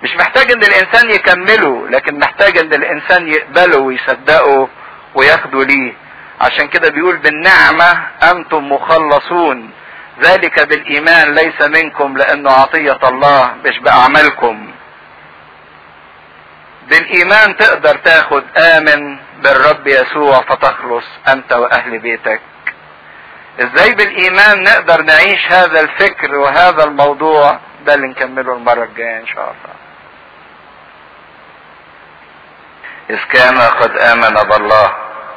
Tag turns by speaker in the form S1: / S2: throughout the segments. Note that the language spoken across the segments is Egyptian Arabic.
S1: مش محتاج ان الانسان يكمله لكن محتاج ان الانسان يقبله ويصدقه وياخده ليه عشان كده بيقول بالنعمة انتم مخلصون ذلك بالايمان ليس منكم لانه عطية الله مش باعمالكم بالايمان تقدر تاخد امن بالرب يسوع فتخلص انت واهل بيتك ازاي بالايمان نقدر نعيش هذا الفكر وهذا الموضوع ده اللي نكمله المرة الجاية ان شاء الله اذ كان قد امن بالله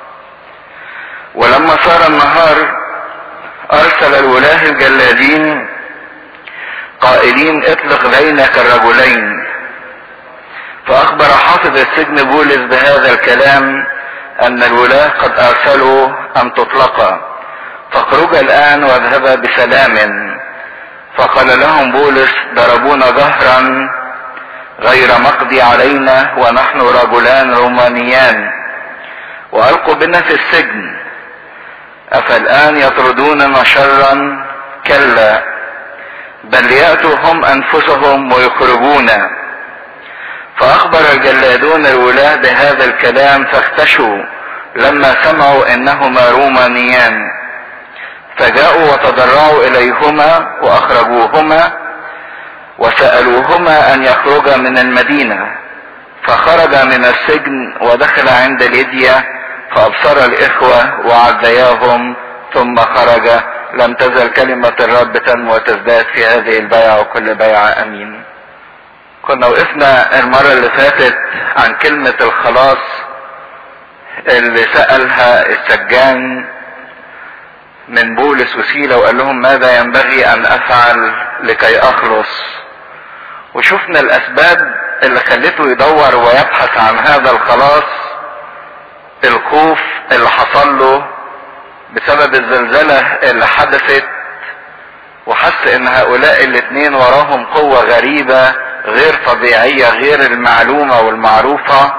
S1: ولما صار النهار ارسل الولاه الجلادين قائلين اطلق بينك الرجلين فاخبر حافظ السجن بولس بهذا الكلام ان الولاه قد ارسلوا ان تطلقا فاخرجا الان واذهبا بسلام فقال لهم بولس ضربونا ظهرا غير مقضي علينا ونحن رجلان رومانيان والقوا بنا في السجن افالان يطردوننا شرا كلا بل ياتوا هم انفسهم ويخرجونا فاخبر الجلادون الولاه بهذا الكلام فاختشوا لما سمعوا انهما رومانيان فجاءوا وتضرعوا اليهما واخرجوهما وسالوهما ان يخرجا من المدينه فخرج من السجن ودخل عند ليديا فابصر الاخوه وعدياهم ثم خرج لم تزل كلمه الرب تنمو وتزداد في هذه البيعه وكل بيعه امين كنا وقفنا المره اللي فاتت عن كلمه الخلاص اللي سالها السجان من بولس وسيلة وقال لهم ماذا ينبغي ان افعل لكي اخلص وشفنا الاسباب اللي خلته يدور ويبحث عن هذا الخلاص الخوف اللي حصل له بسبب الزلزلة اللي حدثت وحس ان هؤلاء الاثنين وراهم قوة غريبة غير طبيعية غير المعلومة والمعروفة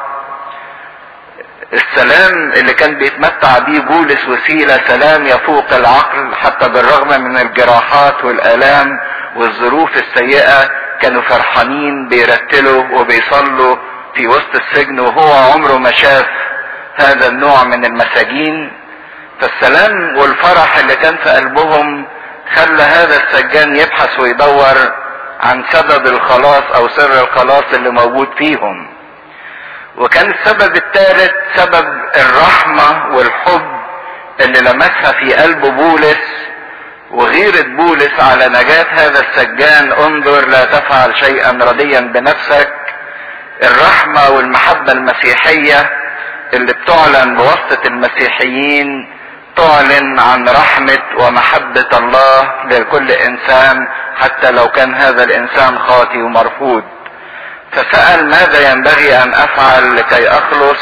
S1: السلام اللي كان بيتمتع بيه بولس وسيلة سلام يفوق العقل حتى بالرغم من الجراحات والآلام والظروف السيئة كانوا فرحانين بيرتلوا وبيصلوا في وسط السجن وهو عمره ما شاف هذا النوع من المساجين فالسلام والفرح اللي كان في قلبهم خلى هذا السجان يبحث ويدور عن سبب الخلاص او سر الخلاص اللي موجود فيهم وكان السبب الثالث سبب الرحمة والحب اللي لمسها في قلب بولس وغيرة بولس على نجاة هذا السجان انظر لا تفعل شيئا رديا بنفسك الرحمة والمحبة المسيحية اللي بتعلن بواسطة المسيحيين تعلن عن رحمة ومحبة الله لكل انسان حتى لو كان هذا الانسان خاطي ومرفوض فسأل ماذا ينبغي ان افعل لكي اخلص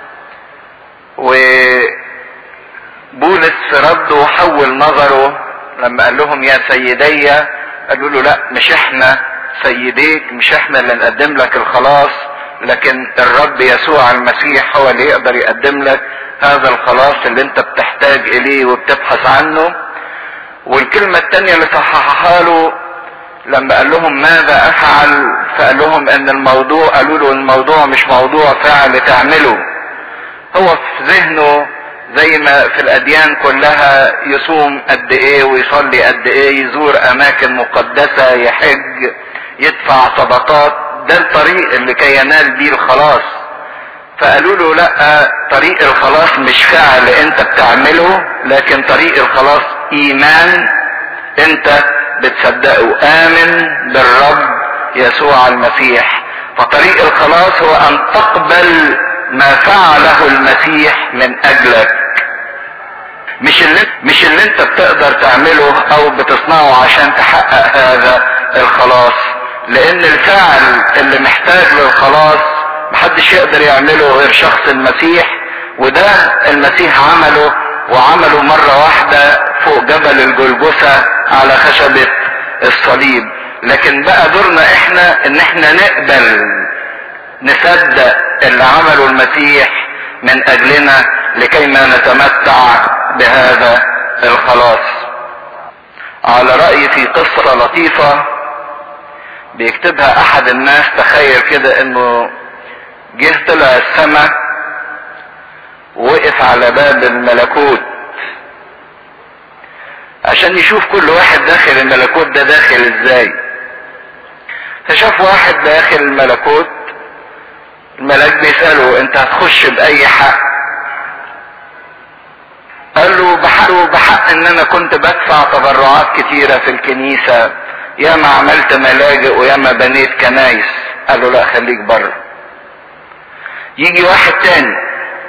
S1: وبولس في رده حول نظره لما قال لهم يا سيدي قالوا له لا مش احنا سيديك مش احنا اللي نقدم لك الخلاص لكن الرب يسوع المسيح هو اللي يقدر يقدم لك هذا الخلاص اللي انت بتحتاج اليه وبتبحث عنه والكلمة التانية اللي صححها له لما قال لهم ماذا افعل فقال لهم ان الموضوع قالوا له الموضوع مش موضوع فعل تعمله هو في ذهنه زي ما في الاديان كلها يصوم قد ايه ويصلي قد ايه يزور اماكن مقدسة يحج يدفع صدقات ده الطريق اللي كي ينال بيه الخلاص فقالوا له لا طريق الخلاص مش فعل انت بتعمله لكن طريق الخلاص ايمان انت بتصدقه امن بالرب يسوع المسيح فطريق الخلاص هو ان تقبل ما فعله المسيح من اجلك مش اللي مش اللي انت بتقدر تعمله او بتصنعه عشان تحقق هذا الخلاص لان الفعل اللي محتاج للخلاص محدش يقدر يعمله غير شخص المسيح وده المسيح عمله وعمله مرة واحدة فوق جبل الجلجثة على خشبة الصليب لكن بقى دورنا احنا ان احنا نقبل نصدق اللي عمله المسيح من اجلنا لكي ما نتمتع بهذا الخلاص على رأي في قصة لطيفة بيكتبها احد الناس تخيل كده انه جه طلع السماء ووقف على باب الملكوت عشان يشوف كل واحد داخل الملكوت ده داخل ازاي فشاف واحد داخل الملكوت الملاك بيسأله انت هتخش بأي حق قال له بحق, بحق ان انا كنت بدفع تبرعات كتيرة في الكنيسة ياما عملت ملاجئ وياما بنيت كنايس قال له لا خليك بره يجي واحد تاني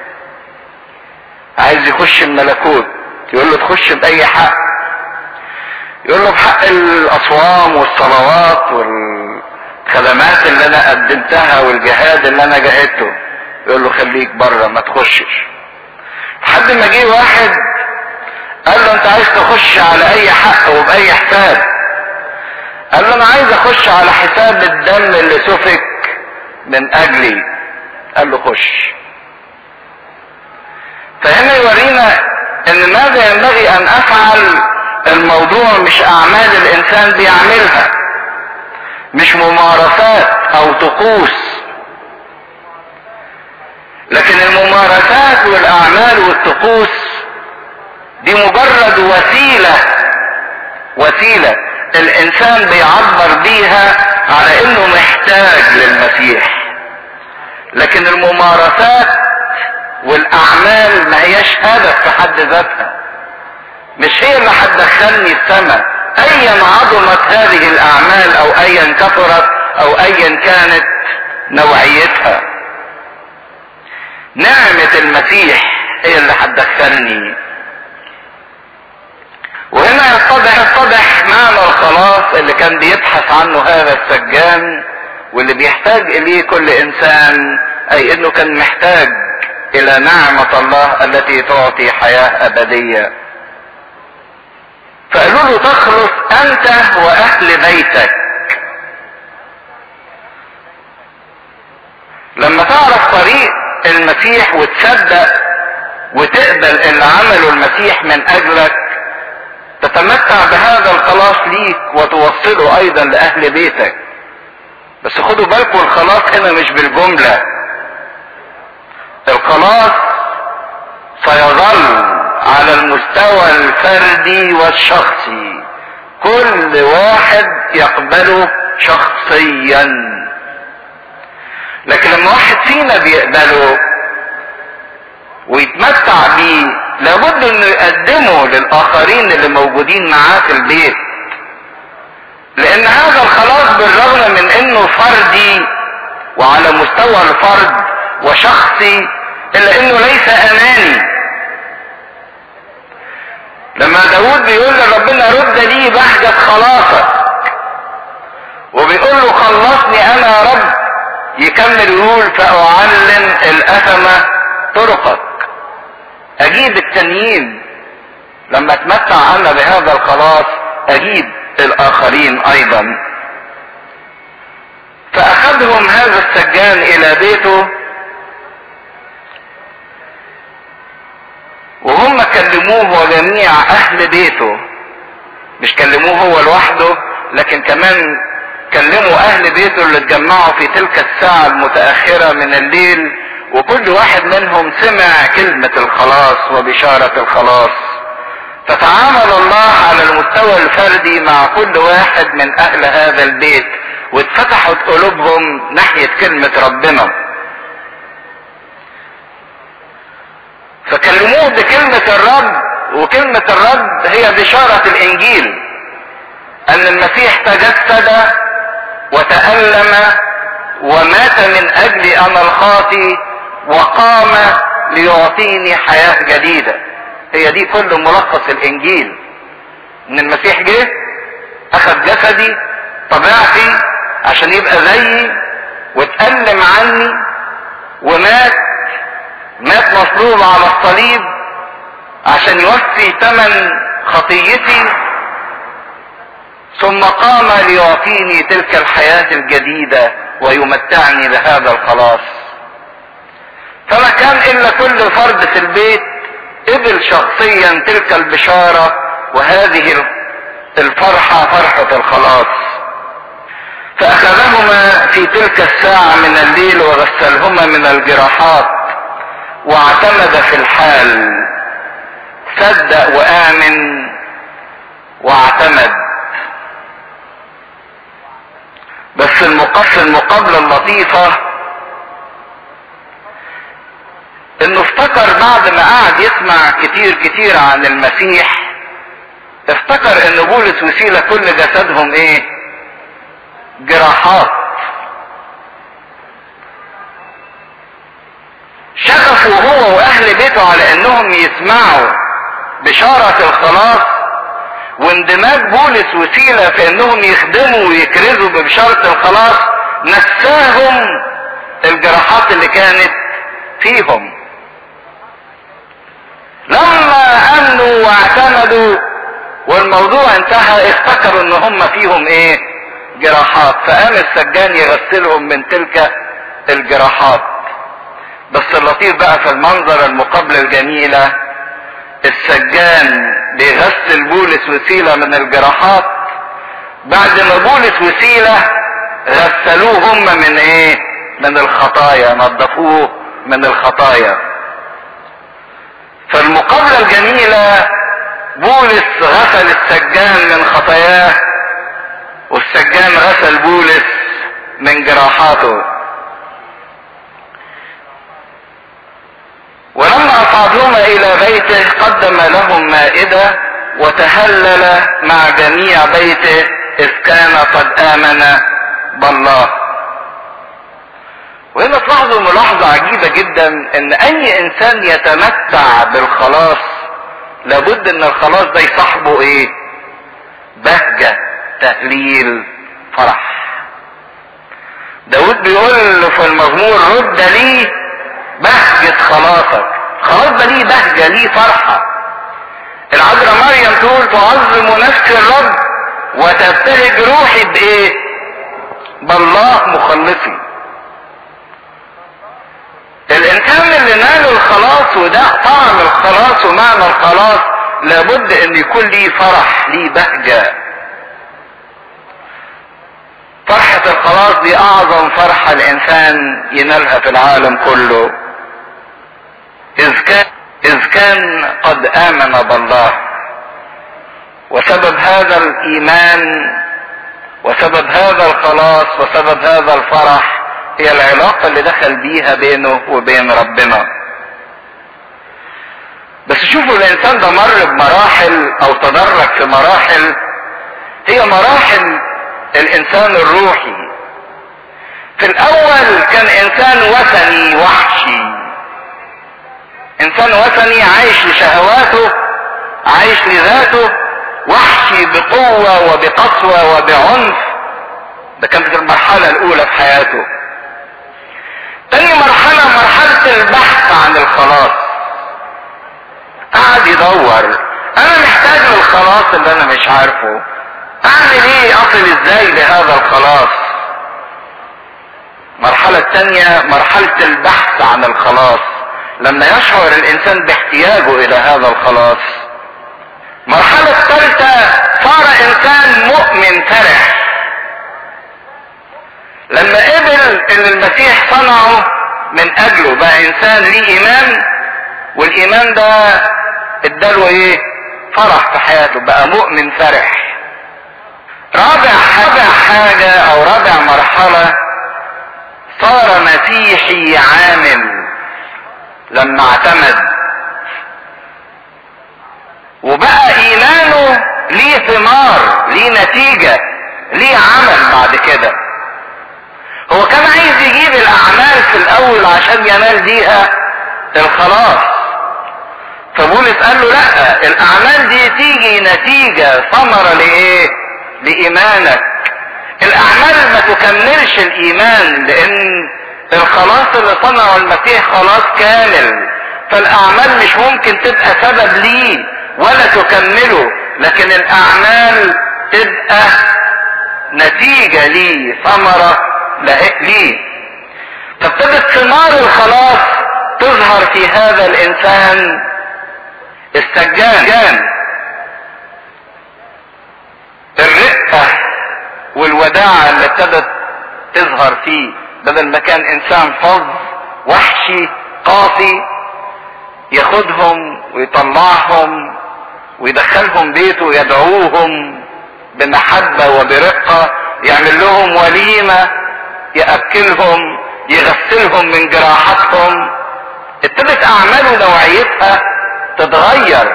S1: عايز يخش الملكوت يقول له تخش بأي حق يقول له بحق الأصوام والصلوات والخدمات اللي أنا قدمتها والجهاد اللي أنا جاهدته يقول له خليك بره ما تخشش لحد ما جه واحد قال له انت عايز تخش على اي حق وباي حساب قال له انا عايز اخش على حساب الدم اللي سفك من اجلي قال له خش فهنا يورينا ان ماذا ينبغي ان افعل الموضوع مش اعمال الانسان بيعملها مش ممارسات او طقوس لكن الممارسات والاعمال والطقوس دي مجرد وسيلة وسيلة الانسان بيعبر بيها على انه محتاج للمسيح لكن الممارسات والاعمال ما هياش هدف في حد ذاتها مش هي اللي هتدخلني السماء ايا عظمت هذه الاعمال او ايا كثرت او ايا كانت نوعيتها نعمة المسيح هي اللي هتدخلني وهنا يتضح يتضح معنى الخلاص اللي كان بيبحث عنه هذا السجان واللي بيحتاج اليه كل انسان اي انه كان محتاج الى نعمة الله التي تعطي حياة ابدية فقالوا له تخلص انت واهل بيتك لما تعرف طريق المسيح وتصدق وتقبل اللي عمله المسيح من اجلك تتمتع بهذا الخلاص ليك وتوصله ايضا لاهل بيتك بس خدوا بالكم الخلاص هنا مش بالجملة الخلاص سيظل على المستوى الفردي والشخصي كل واحد يقبله شخصيا لكن لما واحد فينا بيقبله ويتمتع بيه لابد انه يقدمه للاخرين اللي موجودين معاه في البيت لان هذا الخلاص بالرغم من انه فردي وعلى مستوى الفرد وشخصي الا انه ليس اناني لما داود بيقول لربنا رد لي بهجة خلاصك وبيقول له خلصني انا يا رب يكمل يقول فاعلم الاثمة طرقك اجيب التانيين لما اتمتع انا بهذا الخلاص اجيب الاخرين ايضا فاخذهم هذا السجان الى بيته وهم كلموه وجميع اهل بيته مش كلموه هو لوحده لكن كمان كلموا اهل بيته اللي اتجمعوا في تلك الساعة المتأخرة من الليل وكل واحد منهم سمع كلمة الخلاص وبشارة الخلاص فتعامل الله على المستوى الفردي مع كل واحد من اهل هذا البيت واتفتحت قلوبهم ناحية كلمة ربنا فكلموه بكلمة الرب وكلمة الرب هي بشارة الانجيل ان المسيح تجسد وتألم ومات من اجل انا الخاطي وقام ليعطيني حياة جديدة هي دي كل ملخص الانجيل ان المسيح جه اخذ جسدي طبيعتي عشان يبقى زيي واتألم عني ومات مات مصلوب على الصليب عشان يوفي ثمن خطيتي ثم قام ليعطيني تلك الحياة الجديدة ويمتعني بهذا الخلاص فما كان الا كل فرد في البيت قبل شخصيا تلك البشارة وهذه الفرحة فرحة الخلاص فاخذهما في تلك الساعة من الليل وغسلهما من الجراحات واعتمد في الحال صدق وامن واعتمد بس المقص المقابلة اللطيفة انه افتكر بعد ما قعد يسمع كتير كتير عن المسيح افتكر ان بولس وسيلة كل جسدهم ايه جراحات شغفوا هو واهل بيته على انهم يسمعوا بشارة الخلاص واندماج بولس وسيلة في انهم يخدموا ويكرزوا ببشارة الخلاص نساهم الجراحات اللي كانت فيهم لما امنوا واعتمدوا والموضوع انتهى افتكروا ان هم فيهم ايه جراحات فقام السجان يغسلهم من تلك الجراحات بس اللطيف بقى في المنظر المقابلة الجميلة السجان بيغسل بولس وسيلة من الجراحات بعد ما بولس وسيلة غسلوه هم من ايه من الخطايا نظفوه من الخطايا فالمقابلة الجميلة بولس غسل السجان من خطاياه والسجان غسل بولس من جراحاته ولما أصعدهما إلى بيته قدم لهم مائدة وتهلل مع جميع بيته إذ كان قد آمن بالله وهنا تلاحظوا ملاحظة عجيبة جدا ان اي انسان يتمتع بالخلاص لابد ان الخلاص ده يصاحبه ايه بهجة تهليل فرح داود بيقول له في المزمور رد لي بهجة خلاصك خلاص ده ليه بهجة ليه فرحة العذراء مريم تقول تعظم نفسي الرب وتبتهج روحي بايه بالله مخلصي الانسان اللي نال الخلاص وده طعم الخلاص ومعنى الخلاص لابد ان يكون ليه فرح ليه بهجة فرحة الخلاص دي اعظم فرحة الانسان ينالها في العالم كله اذ كان اذ كان قد امن بالله وسبب هذا الايمان وسبب هذا الخلاص وسبب هذا الفرح هي العلاقة اللي دخل بيها بينه وبين ربنا بس شوفوا الانسان ده مر بمراحل او تدرج في مراحل هي مراحل الانسان الروحي في الاول كان انسان وثني وحشي انسان وثني عايش لشهواته عايش لذاته وحشي بقوة وبقسوة وبعنف ده كانت المرحلة الاولى في حياته تاني مرحلة مرحلة البحث عن الخلاص قعد يدور انا محتاج للخلاص اللي انا مش عارفه اعمل ايه اصل ازاي لهذا الخلاص المرحلة الثانية مرحلة البحث عن الخلاص لما يشعر الانسان باحتياجه الى هذا الخلاص المرحلة الثالثة صار انسان مؤمن فرح لما قبل ان المسيح صنعه من اجله بقى انسان ليه ايمان والايمان ده اداله ايه فرح في حياته بقى مؤمن فرح رابع رابع حاجة او رابع مرحلة صار مسيحي عامل لما اعتمد وبقى ايمانه ليه ثمار ليه نتيجة ليه عمل بعد كده هو كان عايز يجيب الاعمال في الاول عشان ينال بيها الخلاص فبولس قال له لا الاعمال دي تيجي نتيجة ثمرة لايه لايمانك الاعمال ما تكملش الايمان لان الخلاص اللي صنعه المسيح خلاص كامل فالاعمال مش ممكن تبقى سبب ليه ولا تكمله لكن الاعمال تبقى نتيجة ليه ثمرة ليه فابتدت ثمار الخلاص تظهر في هذا الانسان السجان الرقة والوداعة اللي ابتدت تظهر فيه بدل ما كان انسان فظ وحشي قاسي ياخدهم ويطلعهم ويدخلهم بيته ويدعوهم بمحبة وبرقة يعمل لهم وليمة يأكلهم يغسلهم من جراحاتهم ابتدت اعماله نوعيتها تتغير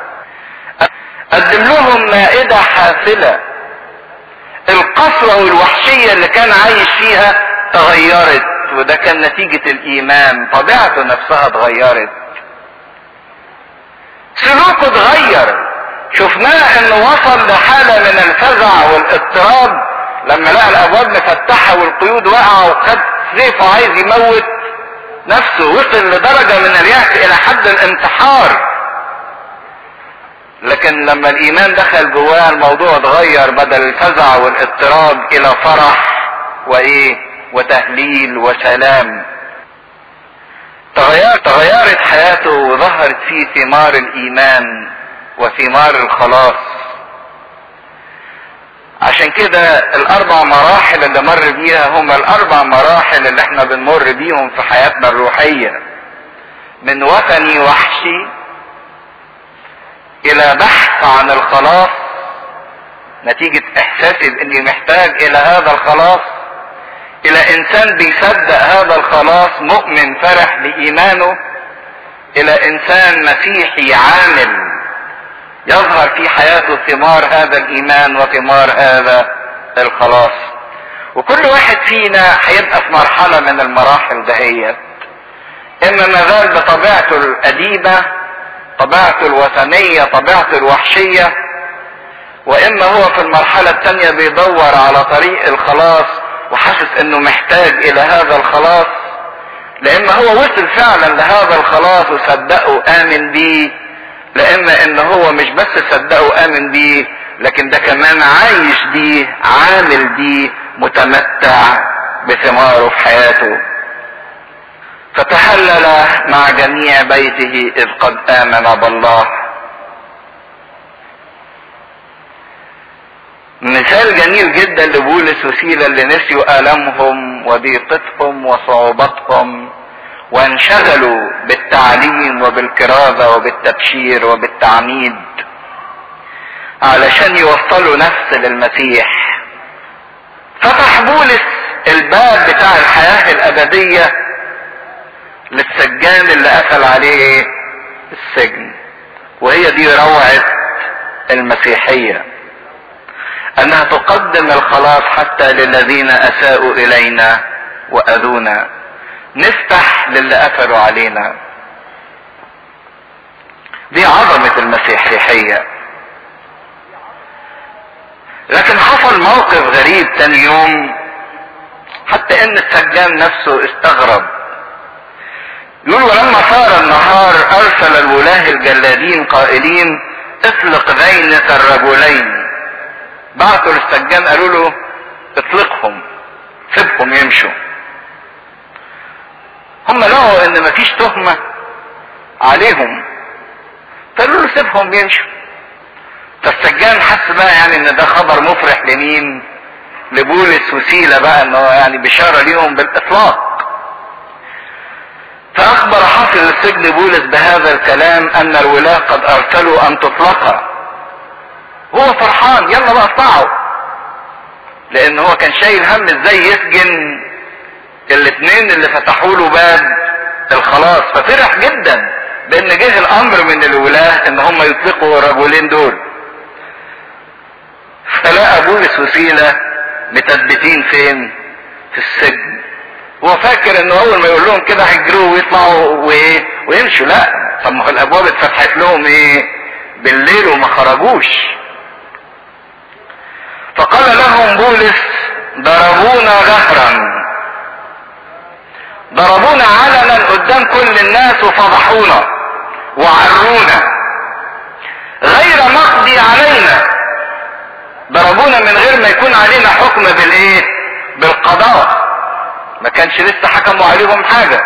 S1: قدم لهم مائدة حافلة القسوة والوحشية اللي كان عايش فيها تغيرت وده كان نتيجة الايمان طبيعته نفسها اتغيرت سلوكه اتغير شفناه انه وصل لحالة من الفزع والاضطراب لما لقى الابواب مفتحة والقيود واقعة وخد سيفه عايز يموت نفسه وصل لدرجة من اليأس الى حد الانتحار لكن لما الايمان دخل جواه الموضوع اتغير بدل الفزع والاضطراب الى فرح وايه وتهليل وسلام تغير تغيرت حياته وظهرت فيه ثمار الايمان وثمار الخلاص عشان كده الاربع مراحل اللي مر بيها هم الاربع مراحل اللي احنا بنمر بيهم في حياتنا الروحية من وثني وحشي الى بحث عن الخلاص نتيجة احساسي باني محتاج الى هذا الخلاص الى انسان بيصدق هذا الخلاص مؤمن فرح بايمانه الى انسان مسيحي عامل يظهر في حياته ثمار هذا الايمان وثمار هذا الخلاص وكل واحد فينا هيبقى في مرحله من المراحل دهيت اما ما زال بطبيعته الاديبه طبيعته الوثنيه طبيعته الوحشيه واما هو في المرحله الثانيه بيدور على طريق الخلاص وحاسس انه محتاج الى هذا الخلاص لاما هو وصل فعلا لهذا الخلاص وصدقه امن بيه لاما ان هو مش بس صدقه امن بيه لكن ده كمان عايش بيه عامل بيه متمتع بثماره في حياته فتحلل مع جميع بيته اذ قد امن بالله مثال جميل جدا لبولس وسيلة اللي نسيوا آلامهم وضيقتهم وصعوباتهم وانشغلوا بالتعليم وبالكرازة وبالتبشير وبالتعميد علشان يوصلوا نفس للمسيح فتح بولس الباب بتاع الحياة الأبدية للسجان اللي قفل عليه السجن وهي دي روعة المسيحية انها تقدم الخلاص حتى للذين اساءوا الينا واذونا نفتح للي قفلوا علينا دي عظمة المسيحية لكن حصل موقف غريب تاني يوم حتى ان السجان نفسه استغرب يقول ولما صار النهار ارسل الولاه الجلادين قائلين اطلق بينة الرجلين بعتوا للسجان قالوا له اطلقهم سيبهم يمشوا هم لقوا ان مفيش تهمة عليهم فقالوا له سيبهم يمشوا فالسجان حس بقى يعني ان ده خبر مفرح لمين لبولس وسيلة بقى انه يعني بشارة ليهم بالاطلاق فاخبر حافظ السجن بولس بهذا الكلام ان الولاة قد ارسلوا ان تطلقها هو فرحان يلا بقى اطلعوا لان هو كان شايل هم ازاي يسجن الاثنين اللي فتحوا له باب الخلاص ففرح جدا بان جه الامر من الولاة ان هم يطلقوا الرجلين دول فلقى بولس وسيلة متثبتين فين في السجن هو فاكر انه اول ما يقول لهم كده هيجروا ويطلعوا وايه ويمشوا لا طب ما الابواب اتفتحت لهم ايه بالليل وما خرجوش فقال لهم بولس ضربونا غهرا ضربونا علنا قدام كل الناس وفضحونا وعرونا غير مقضي علينا ضربونا من غير ما يكون علينا حكم بالايه بالقضاء ما كانش لسه حكموا عليهم حاجه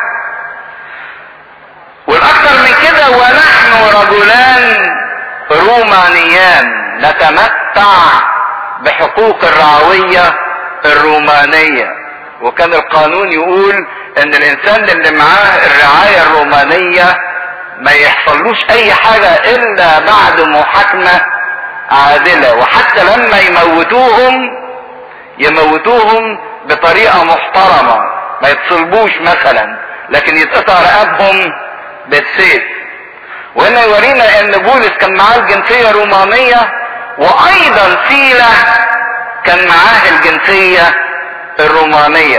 S1: والاكثر من كده ونحن رجلان رومانيان نتمتع بحقوق الرعوية الرومانية وكان القانون يقول ان الانسان اللي معاه الرعاية الرومانية ما يحصلوش اي حاجة الا بعد محاكمة عادلة وحتى لما يموتوهم يموتوهم بطريقة محترمة ما يتصلبوش مثلا لكن يتقطع رقابهم بالسيف وهنا يورينا ان بولس كان معاه الجنسية الرومانية وايضا سيلة كان معاه الجنسية الرومانية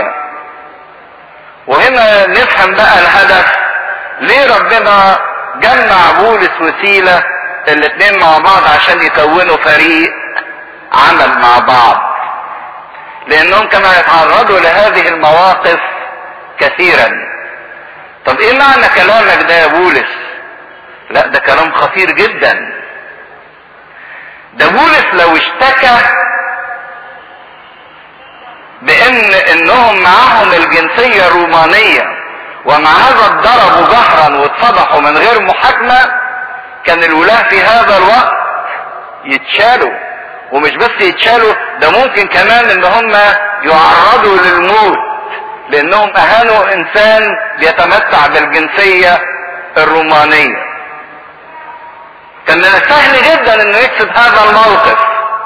S1: وهنا نفهم بقى الهدف ليه ربنا جمع بولس وسيلة الاتنين مع بعض عشان يكونوا فريق عمل مع بعض لانهم كانوا يتعرضوا لهذه المواقف كثيرا طب ايه معنى كلامك ده يا بولس لا ده كلام خطير جدا ده بولس لو اشتكى بان انهم معاهم الجنسية الرومانية ومع هذا اتضربوا جهرا واتفضحوا من غير محاكمة كان الولاة في هذا الوقت يتشالوا ومش بس يتشالوا ده ممكن كمان ان هم يعرضوا للموت لانهم اهانوا انسان بيتمتع بالجنسية الرومانية كان من السهل جدا انه يكسب هذا الموقف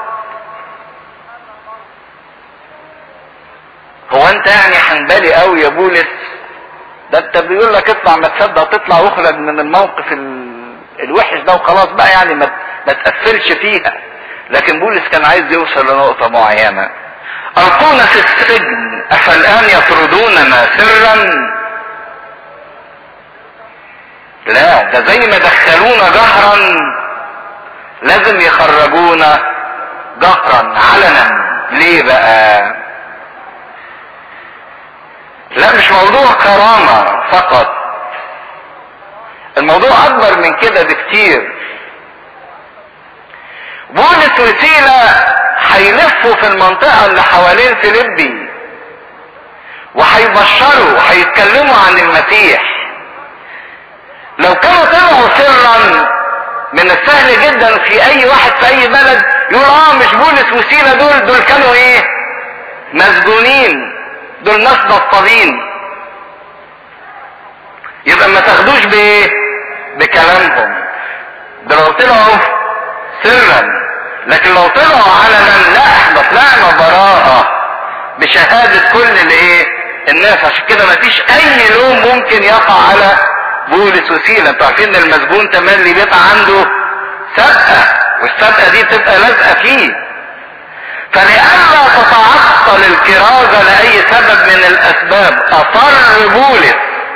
S1: هو انت يعني حنبلي قوي يا بولس ده انت بيقول لك اطلع ما تصدق تطلع واخرج من الموقف ال... الوحش ده وخلاص بقى يعني ما, ما تقفلش فيها لكن بولس كان عايز يوصل لنقطة معينة ألقونا في السجن أفالآن يطردوننا سرا لا ده زي ما دخلونا جهرا لازم يخرجونا جهرا علنا ليه بقى لا مش موضوع كرامة فقط الموضوع اكبر من كده بكتير بولس وسيلة هيلفوا في المنطقة اللي حوالين فيليبي وهيبشروا وهيتكلموا عن المسيح لو كانوا طلعوا سرا من السهل جدا في اي واحد في اي بلد يقول اه مش بولس وسيلة دول دول كانوا ايه مسجونين دول ناس نصابين يبقى ما تاخدوش بايه بكلامهم ده لو طلعوا سرا لكن لو طلعوا علنا لا احنا طلعنا براءة بشهادة كل الايه الناس عشان كده ما فيش اي لوم ممكن يقع على بولس وسيلة انتوا عارفين ان المسجون تملي بيبقى عنده سبقة والسبقة دي بتبقى لازقة فيه فلئلا تتعطل الكرازة لأي سبب من الأسباب أصر بولس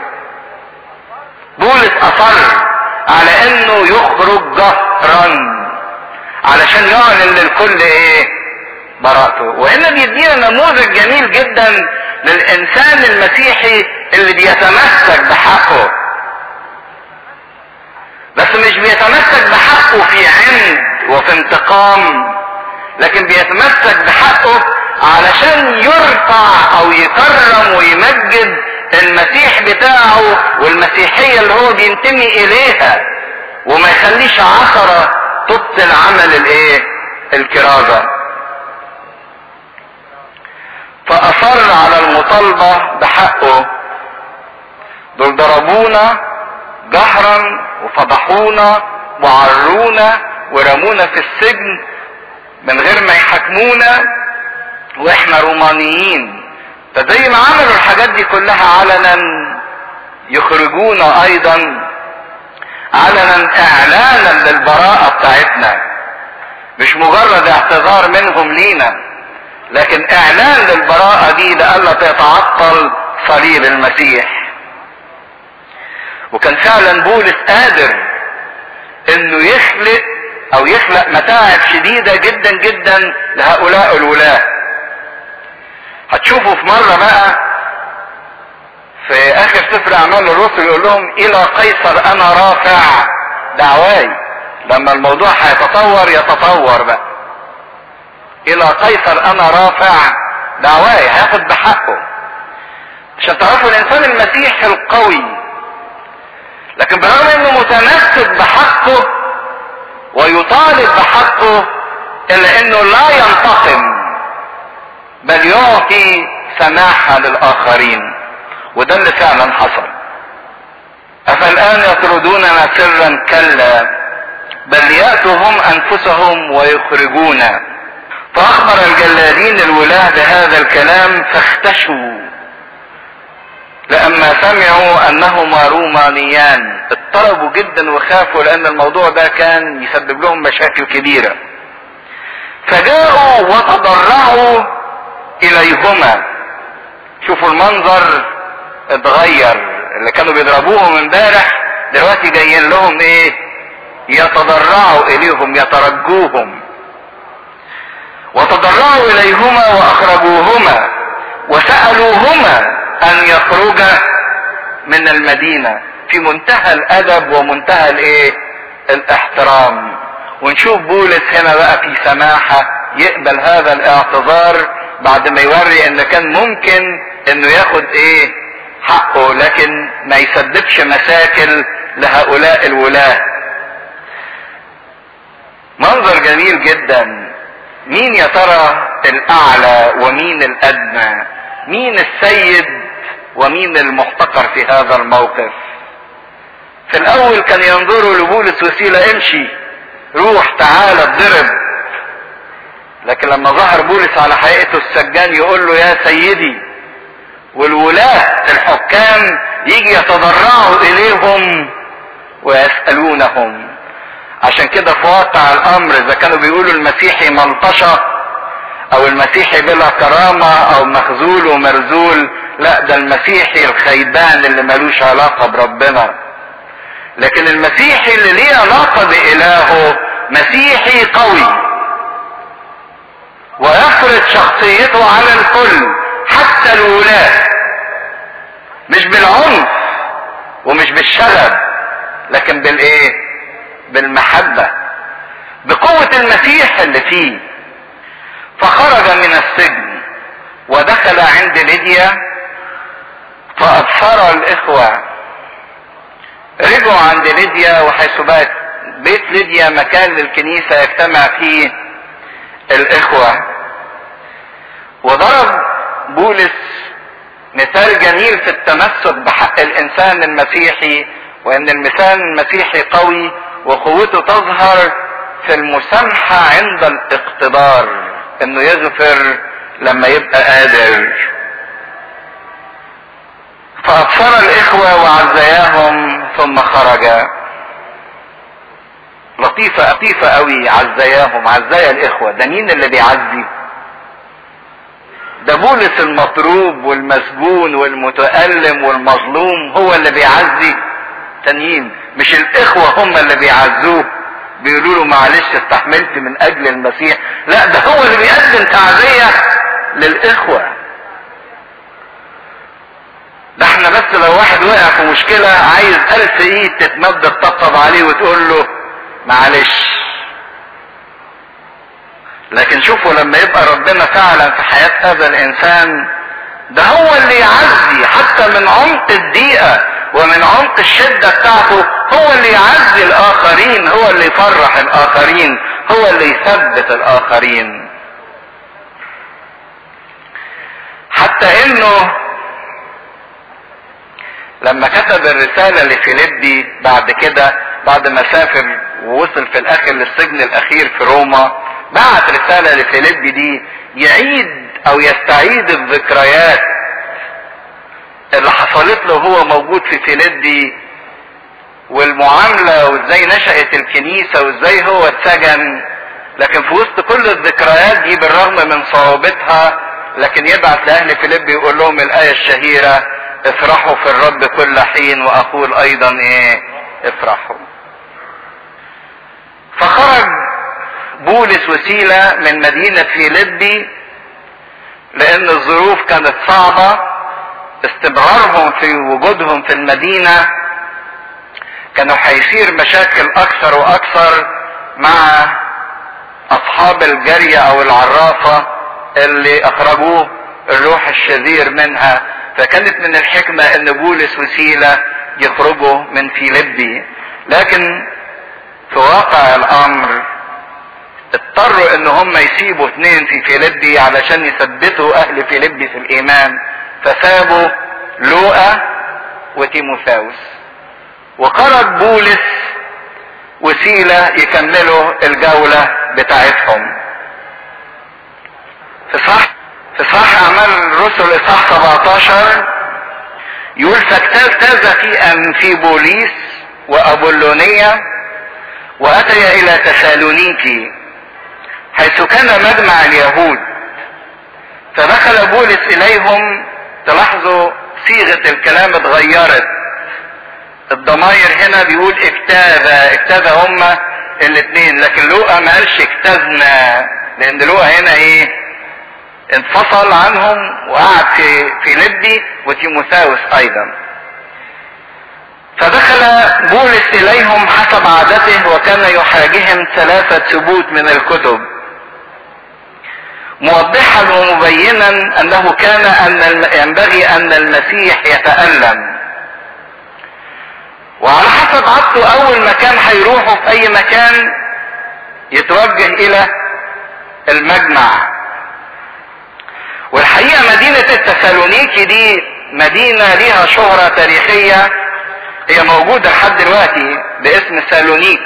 S1: بولس أصر على إنه يخرج جهرا علشان يعلن للكل إيه براءته وهنا بيدينا نموذج جميل جدا للإنسان المسيحي اللي بيتمسك بحقه بس مش بيتمسك بحقه في عند وفي انتقام لكن بيتمسك بحقه علشان يرفع او يكرم ويمجد المسيح بتاعه والمسيحية اللي هو بينتمي اليها وما يخليش عثرة تبطل عمل الايه الكرازة فاصر على المطالبة بحقه دول ضربونا جهرا وفضحونا وعرونا ورمونا في السجن من غير ما يحاكمونا واحنا رومانيين فزي ما عملوا الحاجات دي كلها علنا يخرجونا ايضا علنا اعلانا للبراءة بتاعتنا مش مجرد اعتذار منهم لينا لكن اعلان للبراءة دي لألا تتعطل صليب المسيح وكان فعلا بولس قادر انه يخلق او يخلق متاعب شديدة جدا جدا لهؤلاء الولاة هتشوفوا في مرة بقى في اخر سفر اعمال الرسل يقول لهم الى قيصر انا رافع دعواي لما الموضوع هيتطور يتطور بقى الى قيصر انا رافع دعواي هياخد بحقه عشان تعرفوا الانسان المسيحي القوي لكن برغم انه متمسك بحقه ويطالب بحقه الا انه لا ينتقم بل يعطي سماحة للاخرين وده اللي فعلا حصل افالان يطردوننا سرا كلا بل ياتوا هم انفسهم ويخرجونا فاخبر الجلادين الولاه بهذا الكلام فاختشوا لما سمعوا انهما رومانيان اضطربوا جدا وخافوا لان الموضوع ده كان يسبب لهم مشاكل كبيره فجاءوا وتضرعوا اليهما شوفوا المنظر اتغير اللي كانوا بيضربوهم امبارح دلوقتي جايين لهم ايه يتضرعوا اليهم يترجوهم وتضرعوا اليهما واخرجوهما وسالوهما ان يخرجا من المدينه في منتهى الادب ومنتهى الايه الاحترام ونشوف بولس هنا بقى في سماحه يقبل هذا الاعتذار بعد ما يوري ان كان ممكن انه ياخد ايه حقه لكن ما يسببش مشاكل لهؤلاء الولاه منظر جميل جدا مين يا ترى الاعلى ومين الادنى مين السيد ومين المحتقر في هذا الموقف في الاول كان ينظروا لبولس وسيلة امشي روح تعالى اتضرب لكن لما ظهر بولس على حقيقته السجان يقول له يا سيدي والولاة الحكام يجي يتضرعوا اليهم ويسألونهم عشان كده في واقع الامر اذا كانوا بيقولوا المسيحي ملطشة او المسيحي بلا كرامة او مخزول ومرزول لا ده المسيحي الخيبان اللي ملوش علاقة بربنا لكن المسيحي اللي ليه علاقة بإلهه مسيحي قوي ويفرض شخصيته على الكل حتى الولاة مش بالعنف ومش بالشغب لكن بالايه بالمحبة بقوة المسيح اللي فيه فخرج من السجن ودخل عند ليديا فأبصر الإخوة رجعوا عند ليديا وحيث بقت بيت ليديا مكان للكنيسة يجتمع فيه الإخوة وضرب بولس مثال جميل في التمسك بحق الإنسان المسيحي وإن المثال المسيحي قوي وقوته تظهر في المسامحة عند الاقتدار انه يغفر لما يبقى قادر فابصر الاخوة وعزياهم ثم خرج لطيفة لطيفة قوي عزياهم عزايا الاخوة ده مين اللي بيعزي ده بولس المطروب والمسجون والمتألم والمظلوم هو اللي بيعزي تانيين مش الاخوة هم اللي بيعزوه بيقولوا له معلش استحملت من اجل المسيح لا ده هو اللي بيقدم تعزية للاخوة ده احنا بس لو واحد وقع في مشكلة عايز الف ايد تتمد تطبطب عليه وتقول له معلش لكن شوفوا لما يبقى ربنا فعلا في حياة هذا الانسان ده هو اللي يعزي حتى من عمق الضيقة ومن عمق الشدة بتاعته هو اللي يعزي الاخرين هو اللي يفرح الاخرين هو اللي يثبت الاخرين حتى انه لما كتب الرسالة لفيليبي بعد كده بعد ما سافر ووصل في الاخر للسجن الاخير في روما بعت رسالة لفيليبي دي يعيد او يستعيد الذكريات اللي حصلت له هو موجود في فيليبي والمعاملة وازاي نشأت الكنيسة وازاي هو اتسجن لكن في وسط كل الذكريات دي بالرغم من صعوبتها لكن يبعت لأهل فيليبي يقول لهم الآية الشهيرة افرحوا في الرب كل حين وأقول أيضا إيه افرحوا فخرج بولس وسيلة من مدينة فيليبي لأن الظروف كانت صعبة استمرارهم في وجودهم في المدينة كانوا هيصير مشاكل اكثر واكثر مع اصحاب الجارية او العرافة اللي اخرجوه الروح الشرير منها فكانت من الحكمة ان بولس وسيلة يخرجوا من فيليبي لكن في واقع الامر اضطروا ان هم يسيبوا اثنين في فيلبي علشان يثبتوا اهل فيلبي في الايمان فسابوا لوقا وتيموثاوس وخرج بولس وسيلة يكملوا الجولة بتاعتهم في صح في صح اعمال الرسل اصحاح 17 يقول فاجتاز في امفيبوليس وابولونية واتي الى تسالونيكي حيث كان مجمع اليهود فدخل بولس اليهم تلاحظوا صيغة الكلام اتغيرت الضماير هنا بيقول اجتاز اجتاز هما الاثنين لكن لوقا ما قالش اجتزنا لان لوقا هنا ايه انفصل عنهم وقعد في في لبي وتيموثاوس ايضا فدخل بولس اليهم حسب عادته وكان يحاجهم ثلاثة ثبوت من الكتب موضحا ومبينا انه كان ان ينبغي ان المسيح يتألم وعلى حسب عادته اول مكان هيروحوا في اي مكان يتوجه الى المجمع والحقيقة مدينة التسالونيكي دي مدينة ليها شهرة تاريخية هي موجودة لحد دلوقتي باسم سالونيك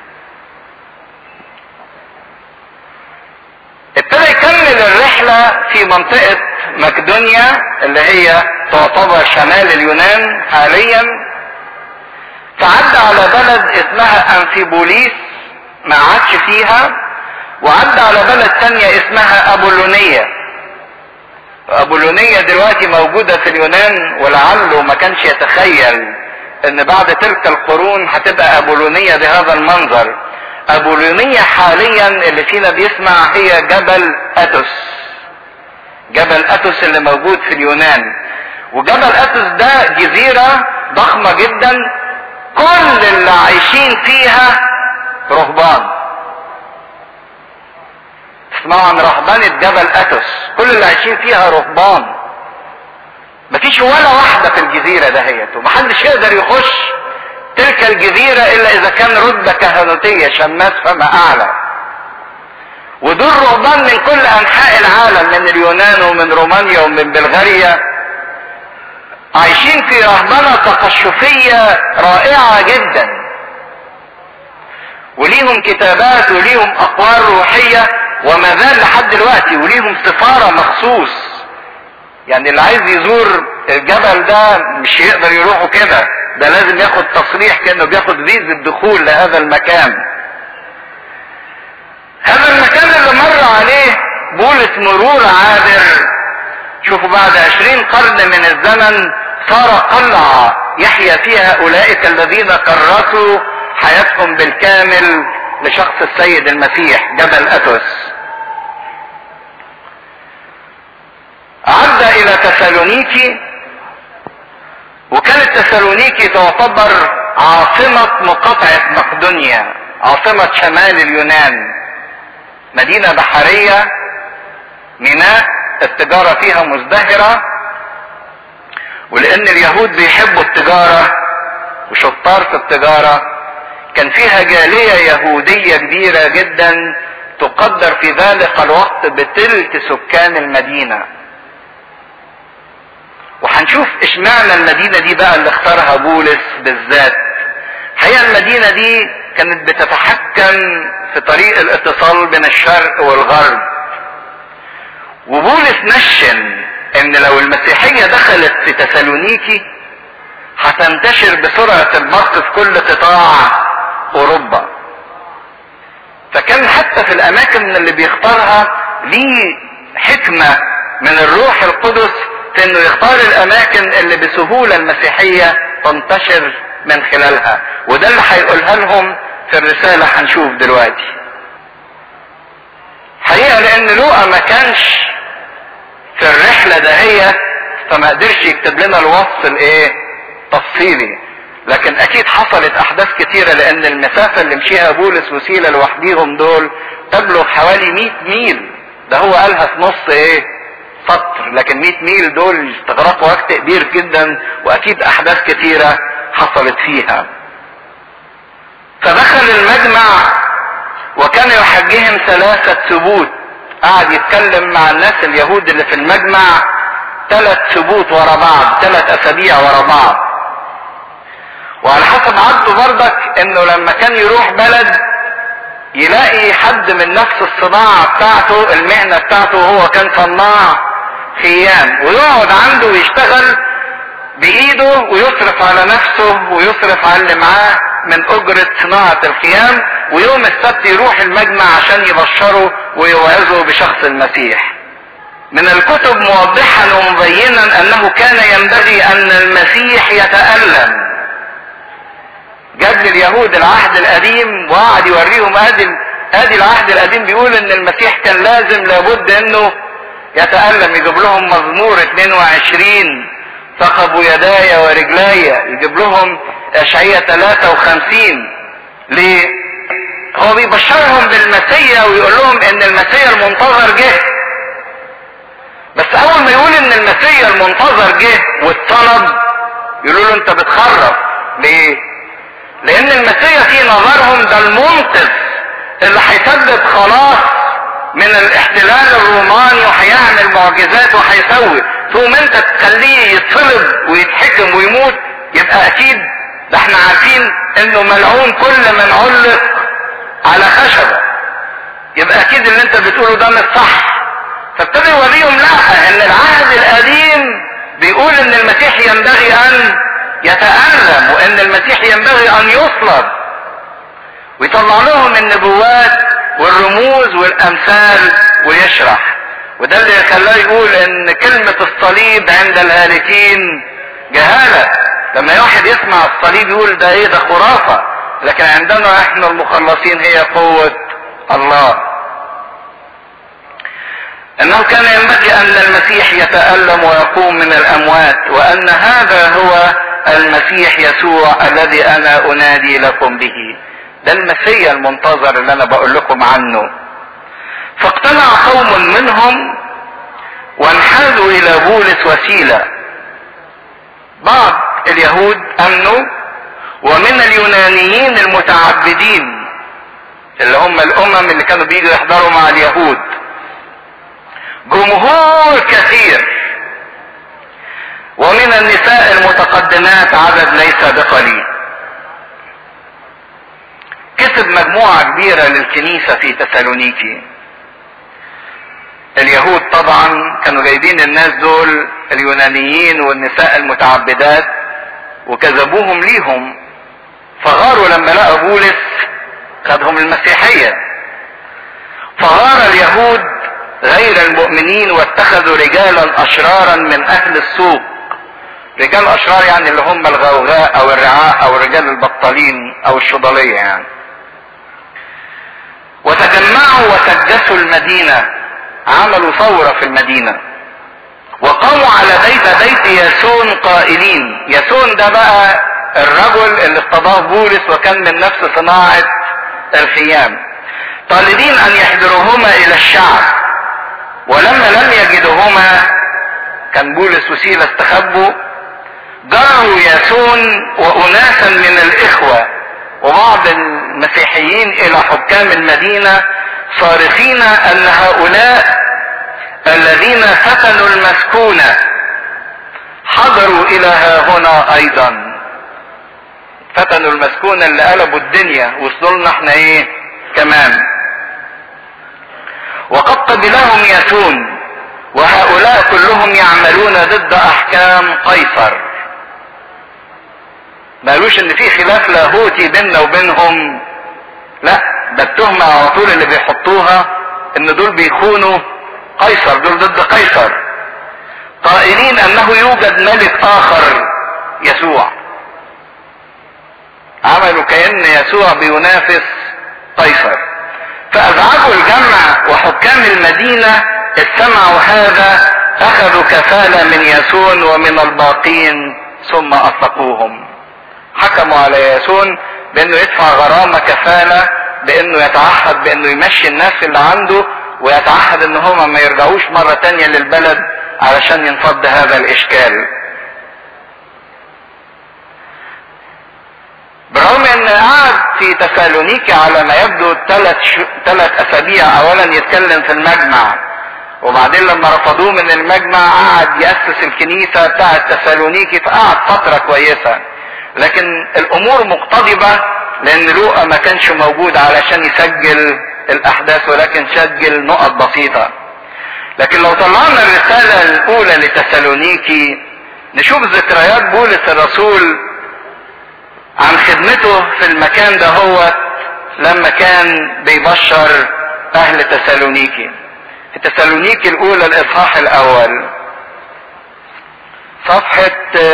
S1: ابتدى يكمل الرحلة في منطقة مقدونيا اللي هي تعتبر شمال اليونان حاليا فعدى على بلد اسمها انفيبوليس ما عادش فيها وعدى على بلد تانية اسمها ابولونية ابولونية دلوقتي موجودة في اليونان ولعله ما كانش يتخيل ان بعد تلك القرون هتبقى ابولونية بهذا المنظر ابولونية حاليا اللي فينا بيسمع هي جبل اتوس جبل اتوس اللي موجود في اليونان وجبل اتوس ده جزيرة ضخمة جدا كل اللي عايشين فيها رهبان تسمعوا عن رهبانة جبل اتوس كل اللي عايشين فيها رهبان مفيش ولا واحدة في الجزيرة دهيت ومحدش يقدر يخش تلك الجزيرة الا اذا كان رتبة كهنوتية شماس فما اعلى ودول رهبان من كل انحاء العالم من اليونان ومن رومانيا ومن بلغاريا عايشين في رهبنة تقشفية رائعة جدا وليهم كتابات وليهم اقوال روحية وما زال لحد دلوقتي وليهم سفارة مخصوص يعني اللي عايز يزور الجبل ده مش يقدر يروحه كده ده لازم ياخد تصريح كانه بياخد فيزا دخول لهذا المكان هذا المكان اللي مر عليه بولس مرور عابر شوفوا بعد عشرين قرن من الزمن صار قلعة يحيا فيها اولئك الذين كرسوا حياتهم بالكامل لشخص السيد المسيح جبل اتوس عدى الى تسالونيكي وكانت تسالونيكي تعتبر عاصمة مقاطعة مقدونيا عاصمة شمال اليونان مدينة بحرية ميناء التجارة فيها مزدهرة ولان اليهود بيحبوا التجارة وشطار في التجارة كان فيها جالية يهودية كبيرة جدا تقدر في ذلك الوقت بتلت سكان المدينة وهنشوف اشمعنى المدينة دي بقى اللي اختارها بولس بالذات الحقيقة المدينة دي كانت بتتحكم في طريق الاتصال بين الشرق والغرب وبولس نشن ان لو المسيحية دخلت في تسالونيكي هتنتشر بسرعة البرق في كل قطاع اوروبا فكان حتى في الاماكن اللي بيختارها ليه حكمة من الروح القدس في انه يختار الاماكن اللي بسهولة المسيحية تنتشر من خلالها وده اللي هيقولها لهم في الرسالة هنشوف دلوقتي حقيقة لان لوقا ما كانش في الرحلة دهيت فما قدرش يكتب لنا الوصف الايه تفصيلي لكن اكيد حصلت احداث كتيرة لان المسافة اللي مشيها بولس وسيلة لوحديهم دول تبلغ حوالي 100 ميل ده هو قالها في نص ايه سطر لكن 100 ميل دول استغرقوا وقت كبير جدا واكيد احداث كتيرة حصلت فيها فدخل المجمع وكان يحجهم ثلاثة ثبوت قعد يتكلم مع الناس اليهود اللي في المجمع ثلاث ثبوت ورا بعض ثلاث اسابيع ورا بعض وعلى حسب عادته برضك انه لما كان يروح بلد يلاقي حد من نفس الصناعة بتاعته المهنة بتاعته وهو كان صناع خيام ويقعد عنده ويشتغل بايده ويصرف على نفسه ويصرف على اللي معاه من اجرة صناعة الخيام ويوم السبت يروح المجمع عشان يبشره ويوعظه بشخص المسيح من الكتب موضحا ومبينا انه كان ينبغي ان المسيح يتألم جاب لليهود العهد القديم وقعد يوريهم ادي ادي العهد القديم بيقول ان المسيح كان لازم لابد انه يتألم يجيب لهم مزمور 22 ثقبوا يداي ورجلاي يجيب لهم اشعية 53 ليه؟ هو بيبشرهم بالمسيا ويقول لهم ان المسيا المنتظر جه بس اول ما يقول ان المسيا المنتظر جه والطلب يقولوا له انت بتخرف ليه؟ لان المسيا في نظرهم ده المنقذ اللي هيسدد خلاص من الاحتلال الروماني وهيعمل معجزات وهيسوي ثم انت تخليه يتصلب ويتحكم ويموت يبقى اكيد ده احنا عارفين انه ملعون كل من علق على خشبه يبقى اكيد اللي انت بتقوله ده مش صح فابتدى يوريهم لا ان العهد القديم بيقول ان المسيح ينبغي ان يتألم وان المسيح ينبغي ان يصلب ويطلع لهم النبوات والرموز والامثال ويشرح وده اللي خلاه يقول ان كلمة الصليب عند الهالكين جهالة لما واحد يسمع الصليب يقول ده ايه ده خرافة لكن عندنا احنا المخلصين هي قوة الله انه كان ينبغي ان المسيح يتألم ويقوم من الاموات وان هذا هو المسيح يسوع الذي انا انادي لكم به ده المسيا المنتظر اللي انا بقول لكم عنه فاقتنع قوم منهم وانحازوا الى بولس وسيله بعض اليهود امنوا ومن اليونانيين المتعبدين اللي هم الامم اللي كانوا بيجوا يحضروا مع اليهود جمهور كثير ومن النساء المتقدمات عدد ليس بقليل كسب مجموعة كبيرة للكنيسة في تسالونيكي اليهود طبعا كانوا جايبين الناس دول اليونانيين والنساء المتعبدات وكذبوهم ليهم فغاروا لما لقوا بولس خدهم المسيحية فغار اليهود غير المؤمنين واتخذوا رجالا اشرارا من اهل السوق رجال اشرار يعني اللي هم الغوغاء او الرعاء او الرجال البطالين او الشضلية يعني وتجمعوا وسجسوا المدينة عملوا ثورة في المدينة وقاموا على بيت بيت ياسون قائلين ياسون ده بقى الرجل اللي استضاف بولس وكان من نفس صناعة الخيام طالبين ان يحضروهما الى الشعب ولما لم يجدهما كان بولس وسيلة استخبوا جروا ياسون واناسا من الاخوة وبعض المسيحيين الى حكام المدينة صارخين ان هؤلاء الذين فتنوا المسكونة حضروا الى ها هنا ايضا فتنوا المسكونة اللي قلبوا الدنيا وصلوا لنا احنا ايه كمان وقد قبلهم ياسون وهؤلاء كلهم يعملون ضد احكام قيصر ما قالوش ان في خلاف لاهوتي بيننا وبينهم لا ده التهمة على طول اللي بيحطوها ان دول بيخونوا قيصر دول ضد قيصر قائلين انه يوجد ملك اخر يسوع عملوا كأن يسوع بينافس قيصر فازعجوا الجمع وحكام المدينة استمعوا هذا اخذوا كفالة من ياسون ومن الباقين ثم اطلقوهم حكموا على ياسون بانه يدفع غرامة كفالة بانه يتعهد بانه يمشي الناس اللي عنده ويتعهد ان هما ما يرجعوش مرة تانية للبلد علشان ينفض هذا الاشكال برغم ان قعد في تسالونيكي على ما يبدو ثلاث ثلاث اسابيع اولا يتكلم في المجمع وبعدين لما رفضوه من المجمع قعد يأسس الكنيسة بتاعة تسالونيكي فقعد فترة كويسة لكن الامور مقتضبة لان لوقا ما كانش موجود علشان يسجل الاحداث ولكن سجل نقط بسيطة لكن لو طلعنا الرسالة الاولى لتسالونيكي نشوف ذكريات بولس الرسول عن خدمته في المكان ده هو لما كان بيبشر اهل تسالونيكي في تسالونيكي الاولى الاصحاح الاول صفحة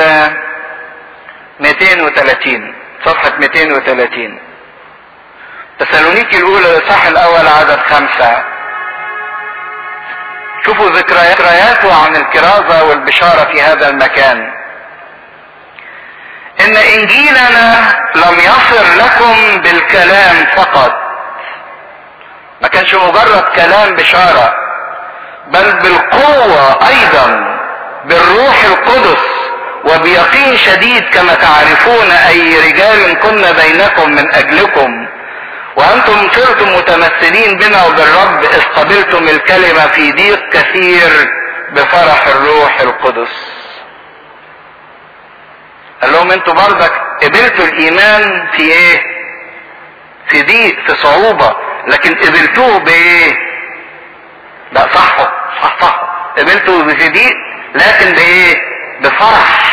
S1: 230 صفحة 230 تسالونيكي الاولى الاصحاح الاول عدد خمسة شوفوا ذكرياته عن الكرازة والبشارة في هذا المكان ان انجيلنا لم يصل لكم بالكلام فقط ما كانش مجرد كلام بشارة بل بالقوة ايضا بالروح القدس وبيقين شديد كما تعرفون اي رجال كنا بينكم من اجلكم وانتم صرتم متمثلين بنا وبالرب اذ قبلتم الكلمة في ضيق كثير بفرح الروح القدس قال لهم انتوا برضك قبلتوا الايمان في ايه في ضيق في صعوبة لكن قبلتوه بايه لا صحوا صح صح قبلتوا في ضيق لكن بايه بفرح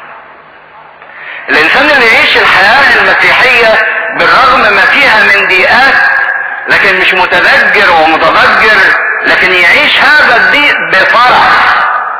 S1: الانسان اللي يعيش الحياة المسيحية بالرغم ما فيها من ضيقات لكن مش متذكر ومتضجر لكن يعيش هذا الضيق بفرح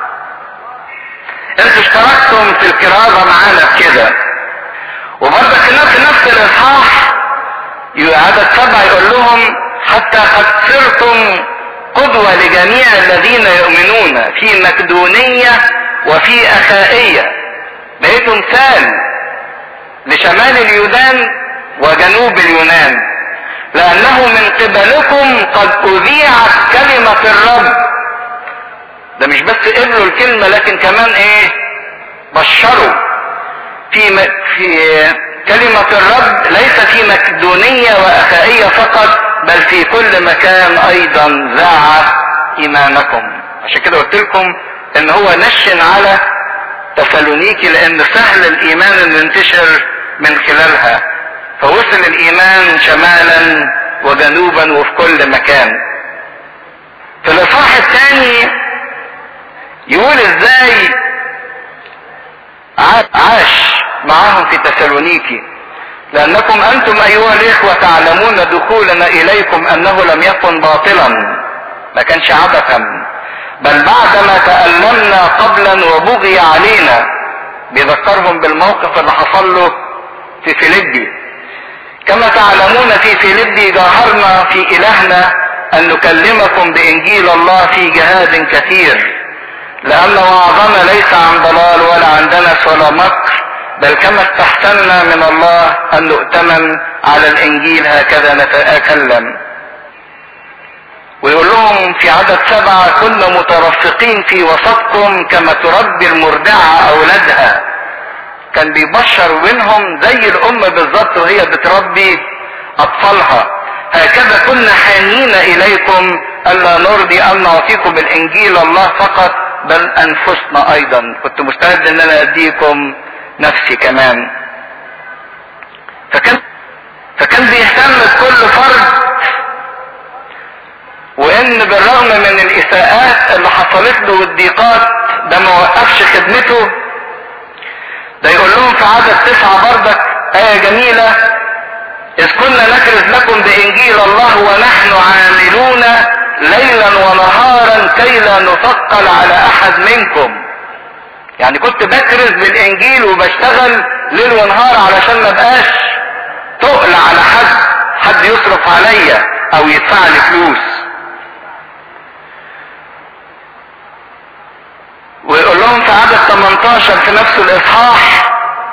S1: انتوا اشتركتم في الكرازة معانا بكده وبرضك في نفس الاصحاح عدد سبعة يقول لهم حتى قد صرتم قدوة لجميع الذين يؤمنون في مقدونية وفي أخائية بقيتوا مثال لشمال اليونان وجنوب اليونان لأنه من قبلكم قد أذيعت كلمة الرب ده مش بس قبلوا الكلمة لكن كمان ايه بشروا في م... في كلمة الرب ليس في مقدونية وأخائية فقط بل في كل مكان أيضا ذاع إيمانكم عشان كده قلت لكم إن هو نشن على تسالونيكي لأن سهل الإيمان إن ينتشر من خلالها فوصل الإيمان شمالا وجنوبا وفي كل مكان في الإصحاح الثاني يقول ازاي عاش معهم في تسالونيكي لانكم انتم ايها الاخوة تعلمون دخولنا اليكم انه لم يكن باطلا ما كانش عبثا بل بعدما تألمنا قبلا وبغي علينا بيذكرهم بالموقف اللي حصل له في فيليبي كما تعلمون في فيليبي جاهرنا في الهنا ان نكلمكم بانجيل الله في جهاد كثير لأن وعظنا ليس عن ضلال ولا عن دنس ولا مكر بل كما استحسنا من الله أن نؤتمن على الإنجيل هكذا نتكلم ويقول لهم في عدد سبعة كنا مترفقين في وسطكم كما تربي المرضعة أولادها كان بيبشر منهم زي الأم بالظبط وهي بتربي أطفالها هكذا كنا حانين إليكم ألا نرضي أن نعطيكم الإنجيل الله فقط بل انفسنا ايضا كنت مستعد ان انا اديكم نفسي كمان فكان فكان بيهتم بكل فرد وان بالرغم من الاساءات اللي حصلت له والضيقات ده ما وقفش خدمته ده يقول لهم في عدد تسعة بردك آية جميلة إذ كنا نكرز لكم بإنجيل الله ونحن عاملون ليلا ونهارا كي لا نثقل على احد منكم يعني كنت بكرز بالانجيل وبشتغل ليل ونهار علشان ما بقاش تقل على حد حد يصرف عليا او يدفع لي فلوس ويقول لهم في عدد 18 في نفس الاصحاح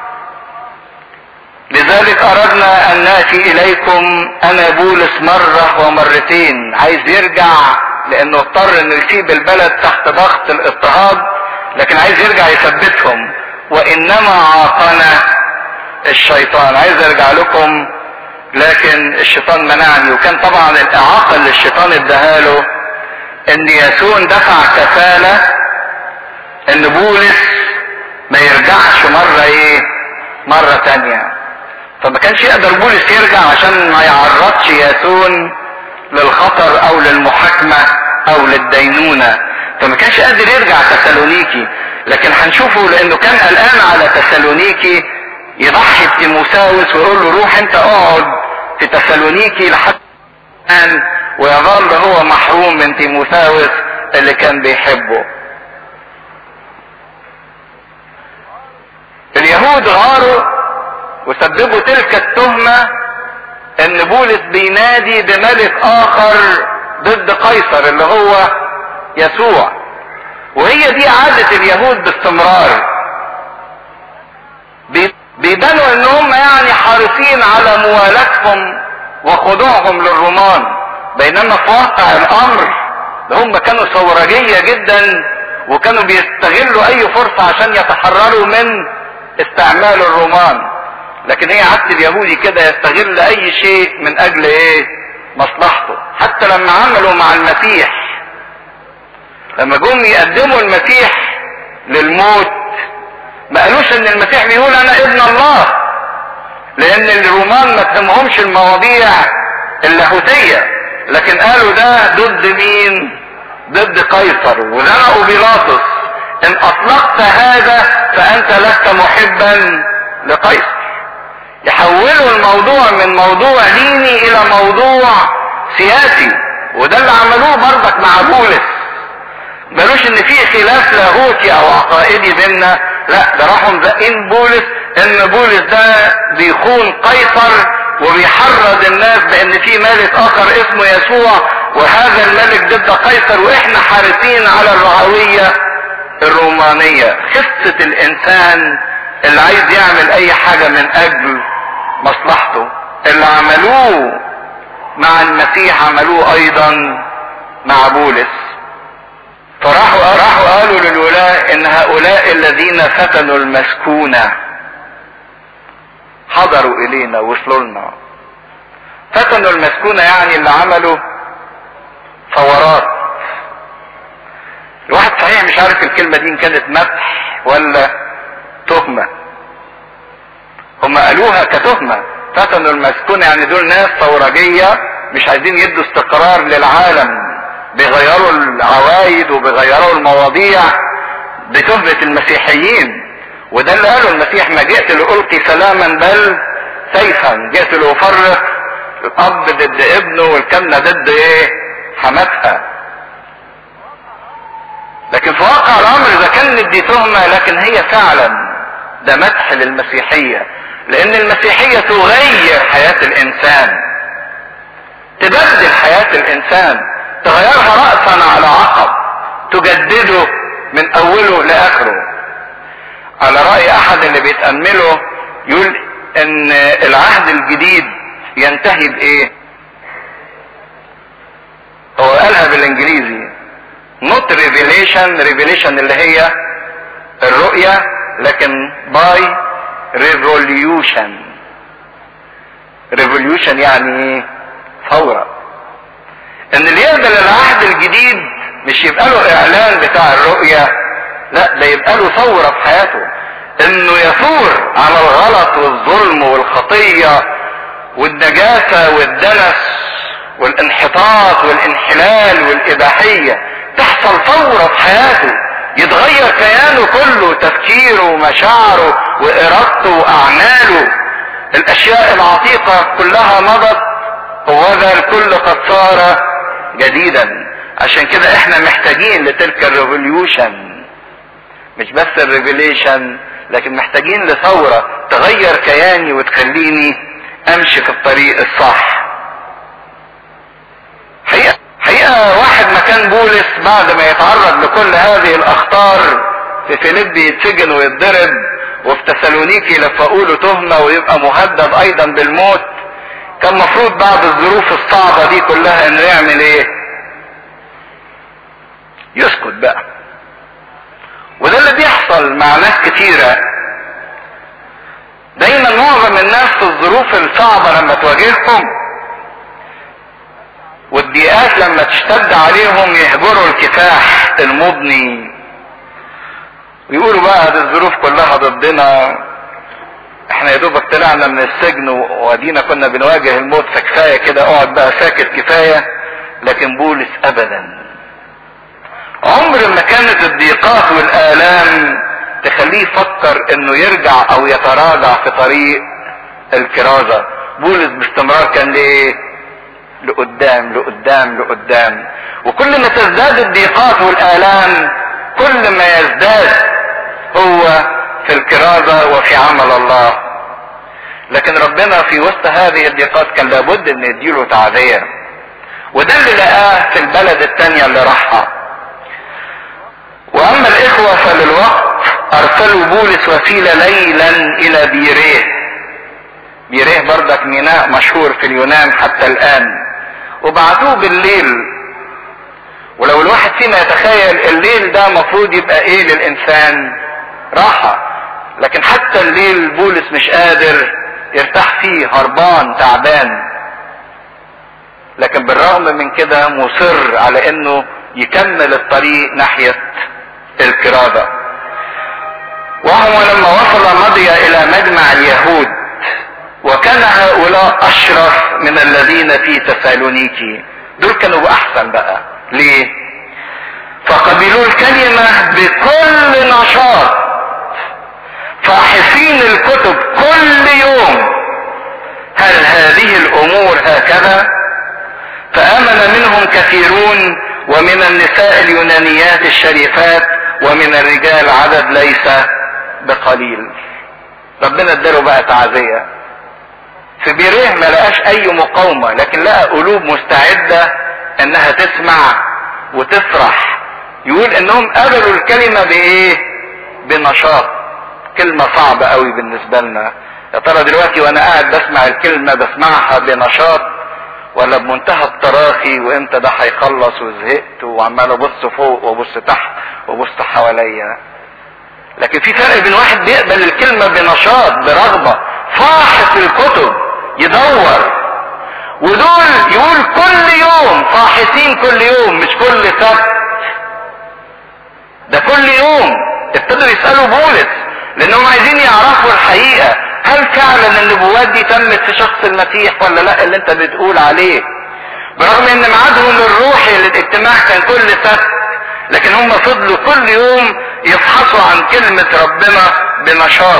S1: لذلك اردنا ان ناتي اليكم انا بولس مرة ومرتين عايز يرجع لانه اضطر انه يسيب البلد تحت ضغط الاضطهاد لكن عايز يرجع يثبتهم وانما عاقنا الشيطان عايز ارجع لكم لكن الشيطان منعني وكان طبعا الاعاقه اللي الشيطان اداها ان ياسون دفع كفاله ان بولس ما يرجعش مره ايه مره تانيه فما كانش يقدر بولس يرجع عشان ما يعرضش ياسون للخطر او للمحاكمه او للدينونه فما كانش قادر يرجع تسالونيكي لكن هنشوفه لانه كان قلقان على تسالونيكي يضحي بتيموساوس ويقول له روح انت اقعد في تسالونيكي لحد الان ويظل هو محروم من تيموساوس اللي كان بيحبه اليهود غاروا وسببوا تلك التهمة ان بولس بينادي بملك اخر ضد قيصر اللي هو يسوع وهي دي عادة اليهود باستمرار بيبانوا ان هم يعني حريصين على موالاتهم وخضوعهم للرومان بينما في واقع الامر هم كانوا ثورجية جدا وكانوا بيستغلوا اي فرصة عشان يتحرروا من استعمال الرومان لكن هي عادة اليهودي كده يستغل اي شيء من اجل ايه مصلحته حتى لما عملوا مع المسيح لما جم يقدموا المسيح للموت ما قالوش ان المسيح بيقول انا ابن الله لان الرومان ما تهمهمش المواضيع اللاهوتية لكن قالوا ده ضد مين ضد قيصر وزنقوا بيلاطس ان اطلقت هذا فانت لست محبا لقيصر يحولوا الموضوع من موضوع ديني الى موضوع سياسي وده اللي عملوه برضك مع بولس مالوش ان في خلاف لاهوتي او عقائدي بيننا لا ده راحوا مزقين بولس ان بولس ده بيخون قيصر وبيحرض الناس بان في ملك اخر اسمه يسوع وهذا الملك ضد قيصر واحنا حارسين على الرعوية الرومانية خفة الانسان اللي عايز يعمل اي حاجة من اجل مصلحته اللي عملوه مع المسيح عملوه ايضا مع بولس فراحوا راحوا قالوا للولاة ان هؤلاء الذين فتنوا المسكونة حضروا الينا وصلوا لنا فتنوا المسكونة يعني اللي عملوا ثورات الواحد صحيح مش عارف الكلمة دي ان كانت مدح ولا تهمة هم قالوها كتهمة فتنوا المسكونة يعني دول ناس ثورجية مش عايزين يدوا استقرار للعالم بيغيروا العوايد وبيغيروا المواضيع بتهمة المسيحيين وده اللي قاله المسيح ما جئت لألقي سلاما بل سيفا جئت لأفرق الأب ضد ابنه والكنة ضد ايه حماتها لكن في واقع الأمر إذا كانت دي تهمة لكن هي فعلا ده مدح للمسيحية لأن المسيحية تغير حياة الإنسان تبدل حياة الإنسان تغيرها رأسا على عقب تجدده من اوله لاخره على رأي احد اللي بيتأمله يقول ان العهد الجديد ينتهي بايه هو قالها بالانجليزي not revelation revelation اللي هي الرؤية لكن by revolution revolution يعني ايه ثورة ان اللي يقبل العهد الجديد مش يبقى له اعلان بتاع الرؤية لا ده يبقى له ثورة في حياته انه يثور على الغلط والظلم والخطية والنجاسة والدنس والانحطاط والانحلال والاباحية تحصل ثورة في حياته يتغير كيانه كله تفكيره ومشاعره وارادته واعماله الاشياء العتيقة كلها مضت وهذا الكل قد صار جديدا عشان كده احنا محتاجين لتلك الريفوليوشن مش بس الريفيليشن لكن محتاجين لثورة تغير كياني وتخليني امشي في الطريق الصح حقيقة, حقيقة واحد مكان بولس بعد ما يتعرض لكل هذه الاخطار في فيليب يتسجن ويتضرب وفي تسالونيكي لفقوا له تهمة ويبقى مهدد ايضا بالموت كان مفروض بعد الظروف الصعبة دي كلها انه يعمل ايه يسكت بقى وده اللي بيحصل مع ناس كتيرة دايما معظم الناس في الظروف الصعبة لما تواجههم والضيقات لما تشتد عليهم يهجروا الكفاح المضني ويقولوا بقى دي الظروف كلها ضدنا احنا يا دوبك طلعنا من السجن وادينا كنا بنواجه الموت فكفايه كده اقعد بقى ساكت كفايه لكن بولس ابدا عمر ما كانت الضيقات والالام تخليه يفكر انه يرجع او يتراجع في طريق الكرازة بولس باستمرار كان ليه لقدام لقدام لقدام وكل ما تزداد الضيقات والالام كل ما يزداد هو في الكرازة وفي عمل الله لكن ربنا في وسط هذه الضيقات كان لابد ان يديله تعزية وده اللي لقاه في البلد التانية اللي راحها واما الاخوة فللوقت ارسلوا بولس وسيلة ليلا الى بيريه بيريه بردك ميناء مشهور في اليونان حتى الان وبعتوه بالليل ولو الواحد فينا يتخيل الليل ده مفروض يبقى ايه للانسان راحة لكن حتى الليل بولس مش قادر يرتاح فيه هربان تعبان لكن بالرغم من كده مصر على انه يكمل الطريق ناحية الكرادة وهو لما وصل مضي الى مجمع اليهود وكان هؤلاء اشرف من الذين في تسالونيكي دول كانوا احسن بقى ليه فقبلوا الكلمة بكل نشاط فاحصين الكتب كل يوم هل هذه الامور هكذا فامن منهم كثيرون ومن النساء اليونانيات الشريفات ومن الرجال عدد ليس بقليل ربنا اداله بقى تعزية في بيريه ما لقاش اي مقاومة لكن لقى قلوب مستعدة انها تسمع وتفرح يقول انهم قبلوا الكلمة بايه بنشاط كلمة صعبة قوي بالنسبة لنا يا ترى دلوقتي وانا قاعد بسمع الكلمة بسمعها بنشاط ولا بمنتهى التراخي وامتى ده هيخلص وزهقت وعمال ابص فوق وابص تحت وابص حواليا لكن في فرق بين واحد بيقبل الكلمة بنشاط برغبة فاحص الكتب يدور ودول يقول كل يوم فاحصين كل يوم مش كل سبت ده كل يوم ابتدوا يسألوا بولس لانهم عايزين يعرفوا الحقيقة هل فعلا النبوات دي تمت في شخص المسيح ولا لا اللي انت بتقول عليه برغم ان ميعادهم الروحي للاجتماع كان كل سبت لكن هم فضلوا كل يوم يفحصوا عن كلمة ربنا بنشاط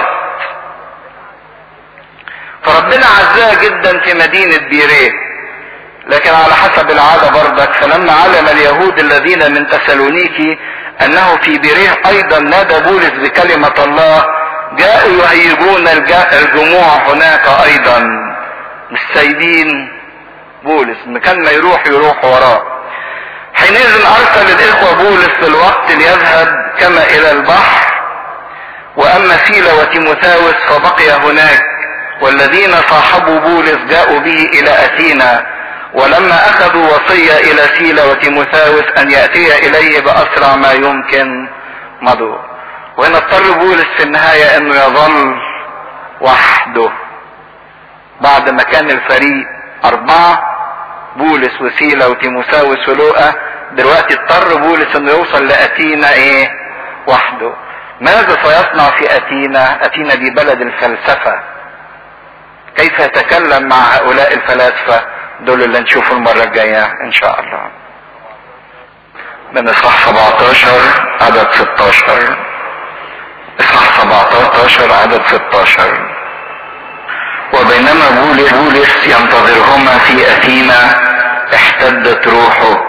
S1: فربنا عزاه جدا في مدينة بيريه لكن على حسب العادة برضك فلما علم اليهود الذين من تسالونيكي انه في بيريه ايضا نادى بولس بكلمة الله جاءوا يهيجون الجموع هناك ايضا مش سايبين بولس مكان ما يروح يروح وراه حينئذ ارسل الاخوة بولس في الوقت ليذهب كما الى البحر واما سيلا وتيموثاوس فبقي هناك والذين صاحبوا بولس جاءوا به الى اثينا ولما اخذوا وصية الى سيلا وتيموثاوس ان يأتي اليه باسرع ما يمكن مضوا وهنا اضطر بولس في النهاية انه يظل وحده بعد ما كان الفريق اربعة بولس وسيلا وتيموثاوس ولوقا دلوقتي اضطر بولس انه يوصل لاتينا ايه وحده ماذا سيصنع في اتينا اتينا دي بلد الفلسفة كيف يتكلم مع هؤلاء الفلاسفة دول اللي نشوفه المرة الجاية ان شاء الله من اصحاح 17 عدد 16 اصحاح 17 عدد 16 وبينما بولس ينتظرهما في اثينا احتدت روحه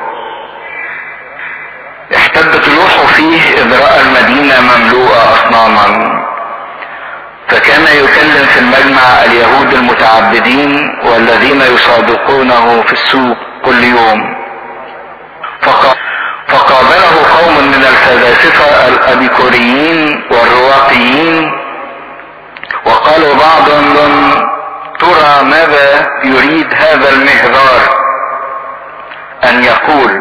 S1: احتدت روحه فيه اذ راى المدينه مملوءه اصناما فكان يكلم في المجمع اليهود المتعبدين والذين يصادقونه في السوق كل يوم فقابله قوم من الفلاسفه الابيكوريين والرواقيين وقالوا بعضهم ترى ماذا يريد هذا المهذار ان يقول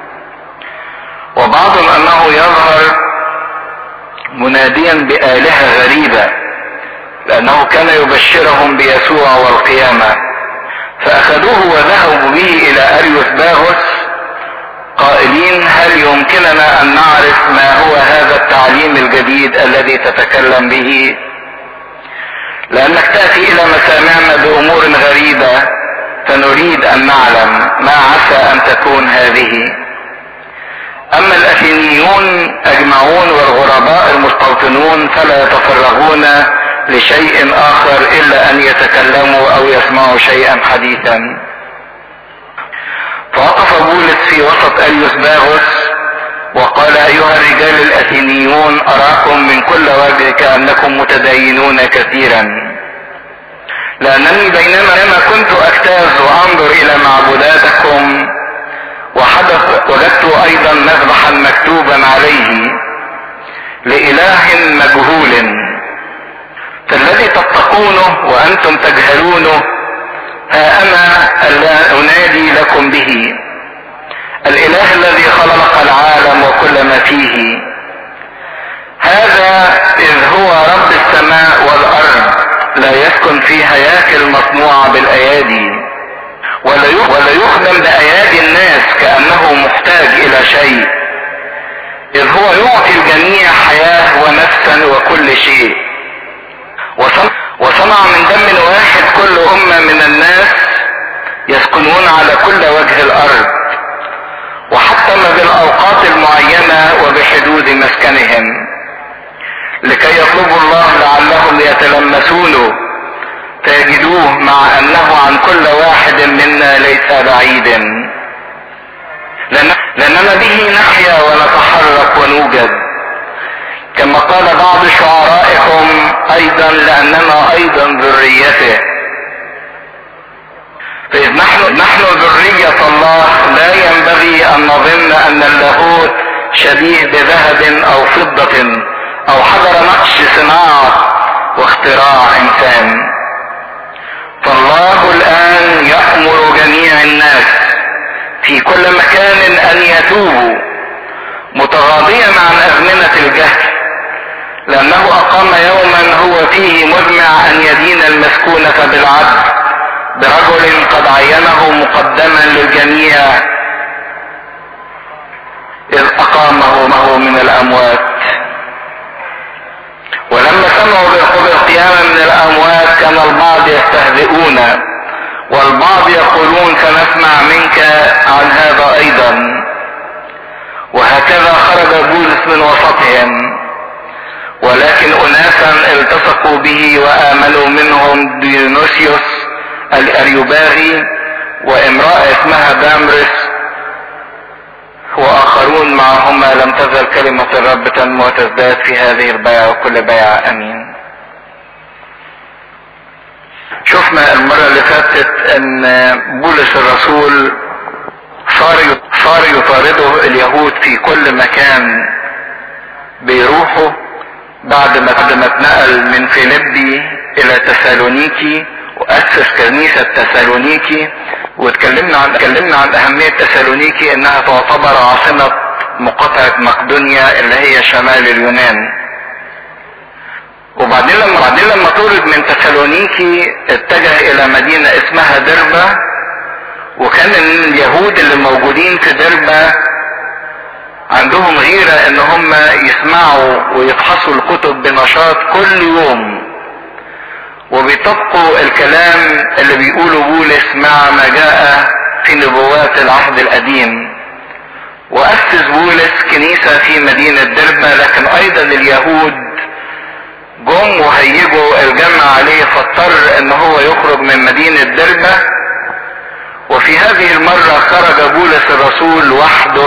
S1: وبعضهم انه يظهر مناديا بآلهة غريبة لأنه كان يبشرهم بيسوع والقيامة فأخذوه وذهبوا به إلى أريوس باغوس قائلين هل يمكننا أن نعرف ما هو هذا التعليم الجديد الذي تتكلم به لأنك تأتي إلى مسامعنا بأمور غريبة فنريد أن نعلم ما عسى أن تكون هذه أما الأثينيون أجمعون والغرباء المستوطنون فلا يتفرغون لشيء آخر إلا أن يتكلموا أو يسمعوا شيئا حديثا فوقف بولس في وسط أريوس باغوس وقال أيها الرجال الأثينيون أراكم من كل وجه كأنكم متدينون كثيرا لأنني بينما كنت أجتاز وأنظر إلى معبوداتكم وحدث وجدت أيضا مذبحا مكتوبا عليه لإله مجهول فالذي تتقونه وأنتم تجهلونه ها أنا أنادي لكم به الإله الذي خلق العالم وكل ما فيه هذا إذ هو رب السماء والأرض لا يسكن في هياكل مصنوعة بالأيادي ولا يخدم بأيادي الناس كأنه محتاج إلى شيء إذ هو يعطي الجميع حياة ونفسا وكل شيء وصنع من دم واحد كل أمة من الناس يسكنون على كل وجه الأرض وحتم بالأوقات المعينة وبحدود مسكنهم لكي يطلبوا الله لعلهم يتلمسونه فيجدوه مع أنه عن كل واحد منا ليس بعيد لأننا به نحيا ونتحرك ونوجد كما قال بعض شعرائكم ايضا لاننا ايضا ذريته فاذ نحن نحن ذرية الله لا ينبغي ان نظن ان اللاهوت شبيه بذهب او فضة او حجر نقش صناعة واختراع انسان فالله الان يأمر جميع الناس في كل مكان ان يتوبوا متغاضيا عن ازمنة الجهل لأنه أقام يوما هو فيه مزمع أن يدين المسكونة بالعدل برجل قد عينه مقدما للجميع إذ أقامه معه من الأموات ولما سمعوا بالقيامة من الأموات كان البعض يستهزئون والبعض يقولون سنسمع منك عن هذا أيضا وهكذا خرج بولس من وسطهم ولكن اناسا التصقوا به وامنوا منهم ديونوسيوس الاريوباغي وامرأة اسمها دامرس واخرون معهما لم تزل كلمة الرب تنمو وتزداد في هذه البيعة وكل بيعة امين شفنا المرة اللي فاتت ان بولس الرسول صار صار يطارده اليهود في كل مكان بيروحوا بعد ما بعد ما اتنقل من فيليبي الى تسالونيكي واسس كنيسه تسالونيكي واتكلمنا عن اتكلمنا عن اهميه تسالونيكي انها تعتبر عاصمه مقاطعه مقدونيا اللي هي شمال اليونان وبعدين لما بعدين لما طرد من تسالونيكي اتجه الى مدينه اسمها دربه وكان اليهود اللي موجودين في دربه عندهم غيرة ان هم يسمعوا ويفحصوا الكتب بنشاط كل يوم وبيطبقوا الكلام اللي بيقوله بولس مع ما جاء في نبوات العهد القديم وأسس بولس كنيسة في مدينة دربة لكن أيضا اليهود جم وهيجوا الجمع عليه فاضطر ان هو يخرج من مدينة دربة وفي هذه المرة خرج بولس الرسول وحده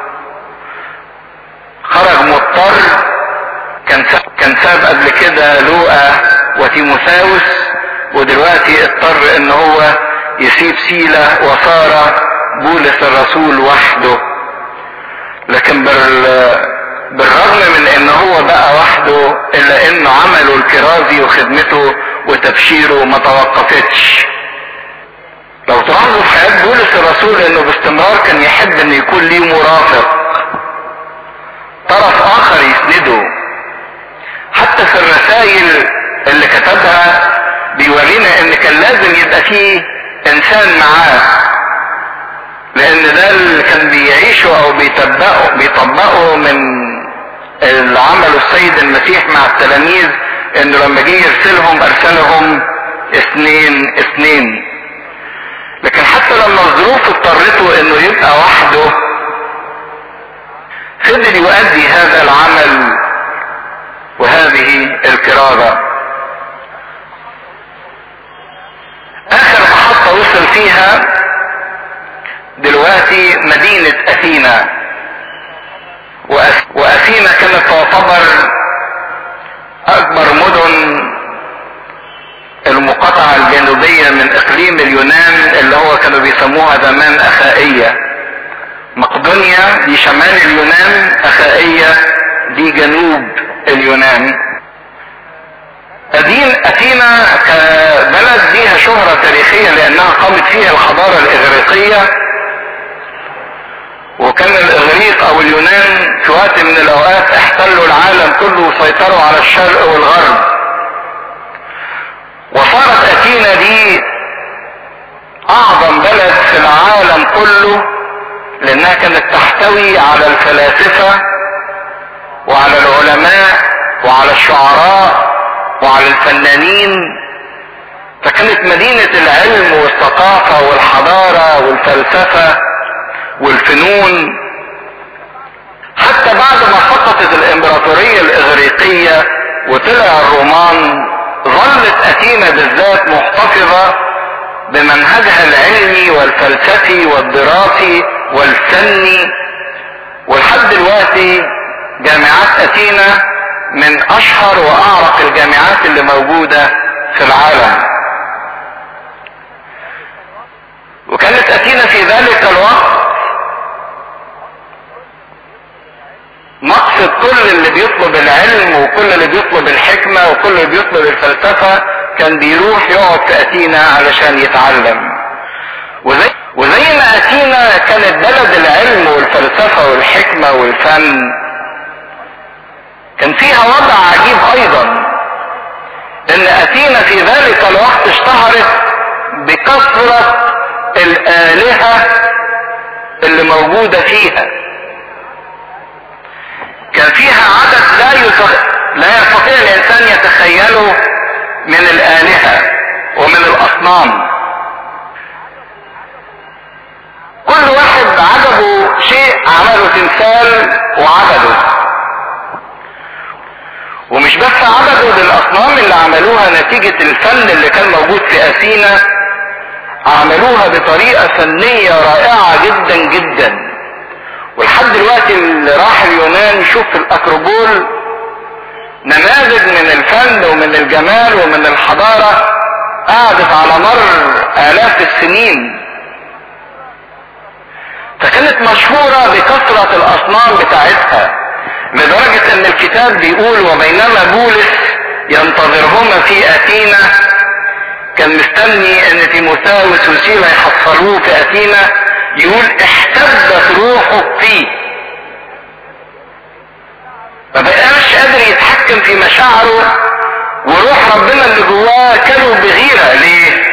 S1: خرج مضطر كان كان ساب قبل كده لوقا وتيموثاوس ودلوقتي اضطر ان هو يسيب سيلة وصار بولس الرسول وحده لكن بال بالرغم من ان هو بقى وحده الا انه عمله الكرازي وخدمته وتبشيره ما توقفتش لو تلاحظوا في حياة بولس الرسول انه باستمرار كان يحب ان يكون ليه مرافق طرف اخر يسنده حتى في الرسائل اللي كتبها بيورينا ان كان لازم يبقى فيه انسان معاه لان ده اللي كان بيعيشه او بيطبقه بيطبقه من اللي عمله السيد المسيح مع التلاميذ انه لما جه يرسلهم ارسلهم اثنين اثنين لكن حتى لما الظروف اضطرته انه يبقى وحده فضل يؤدي هذا العمل وهذه الكرامة اخر محطة وصل فيها دلوقتي مدينة اثينا واثينا كانت تعتبر اكبر مدن المقاطعة الجنوبية من اقليم اليونان اللي هو كانوا بيسموها زمان اخائية مقدونيا دي شمال اليونان اخائية دي جنوب اليونان أدين أثينا كبلد ليها شهرة تاريخية لأنها قامت فيها الحضارة الإغريقية وكان الإغريق أو اليونان في وقت من الأوقات احتلوا العالم كله وسيطروا على الشرق والغرب وصارت أثينا دي أعظم بلد في العالم كله لأنها كانت تحتوي على الفلاسفة وعلى العلماء وعلى الشعراء وعلى الفنانين فكانت مدينة العلم والثقافة والحضارة والفلسفة والفنون حتى بعد ما سقطت الامبراطورية الاغريقية وطلع الرومان ظلت اثينا بالذات محتفظة بمنهجها العلمي والفلسفي والدراسي والفني ولحد دلوقتي جامعات اثينا من اشهر واعرق الجامعات اللي موجودة في العالم وكانت اثينا في ذلك الوقت مقصد كل اللي بيطلب العلم وكل اللي بيطلب الحكمة وكل اللي بيطلب الفلسفة كان بيروح يقعد في اثينا علشان يتعلم وزي, وزي ما اثينا كانت بلد العلم والفلسفة والحكمة والفن كان فيها وضع عجيب ايضا ان اثينا في ذلك الوقت اشتهرت بكثرة الالهة اللي موجودة فيها كان فيها عدد لا يتخ... لا يستطيع الانسان يتخيله من الالهة ومن الاصنام كل واحد عجبه شيء عمله تمثال وعبده ومش بس عبدوا للاصنام اللي عملوها نتيجة الفن اللي كان موجود في اثينا عملوها بطريقة فنية رائعة جدا جدا ولحد دلوقتي اللي راح اليونان يشوف في الاكروبول نماذج من الفن ومن الجمال ومن الحضارة قعدت على مر الاف السنين فكانت مشهورة بكثرة الاصنام بتاعتها لدرجة ان الكتاب بيقول وبينما بولس ينتظرهما في اثينا كان مستني ان تيموثاوس وسيلا يحصلوه في اثينا يقول احتبت روحه فيه ما بقاش قادر يتحكم في مشاعره وروح ربنا اللي جواه كانوا بغيرة ليه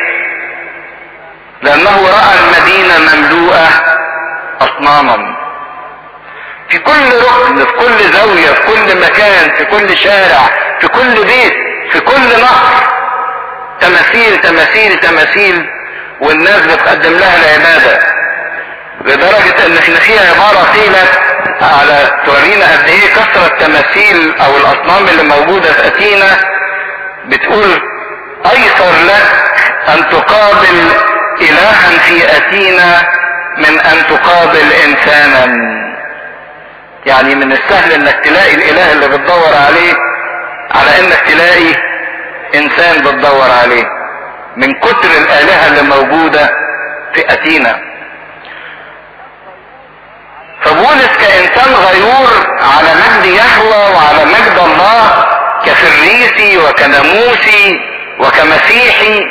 S1: لانه رأى المدينة مملوءة اصناما في كل ركن في كل زاوية في كل مكان في كل شارع في كل بيت في كل نهر تماثيل تماثيل تماثيل والناس بتقدم لها العبادة لدرجة ان احنا في عبارة قيلت على تورينا قد ايه كثرة التماثيل او الاصنام اللي موجودة في اثينا بتقول ايسر لك ان تقابل الها في اثينا من ان تقابل انسانا يعني من السهل انك تلاقي الاله اللي بتدور عليه على انك تلاقي انسان بتدور عليه من كتر الالهة اللي موجودة في اثينا فبولس كانسان غيور على مجد يهوى وعلى مجد الله كفريسي وكناموسي وكمسيحي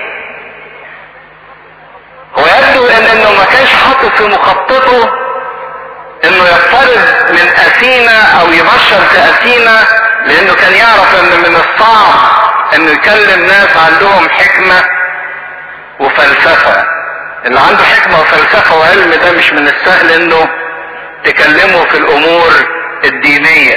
S1: هو يبدو ان انه ما كانش حاطط في مخططه انه يقترب من اثينا او يبشر في اثينا لانه كان يعرف ان من الصعب انه يكلم ناس عندهم حكمة وفلسفة اللي عنده حكمة وفلسفة وعلم ده مش من السهل انه تكلمه في الامور الدينية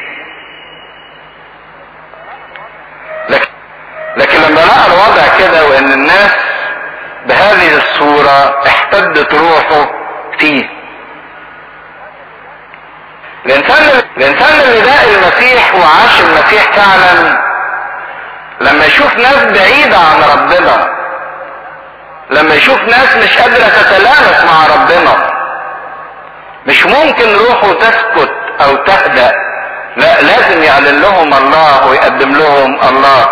S1: لكن, لكن لما لقى الوضع كده وان الناس بهذه الصورة احتدت روحه فيه الانسان الانسان اللي لاقى المسيح وعاش المسيح فعلا لما يشوف ناس بعيدة عن ربنا لما يشوف ناس مش قادرة تتلامس مع ربنا مش ممكن روحه تسكت او تهدأ لا لازم يعلن لهم الله ويقدم لهم الله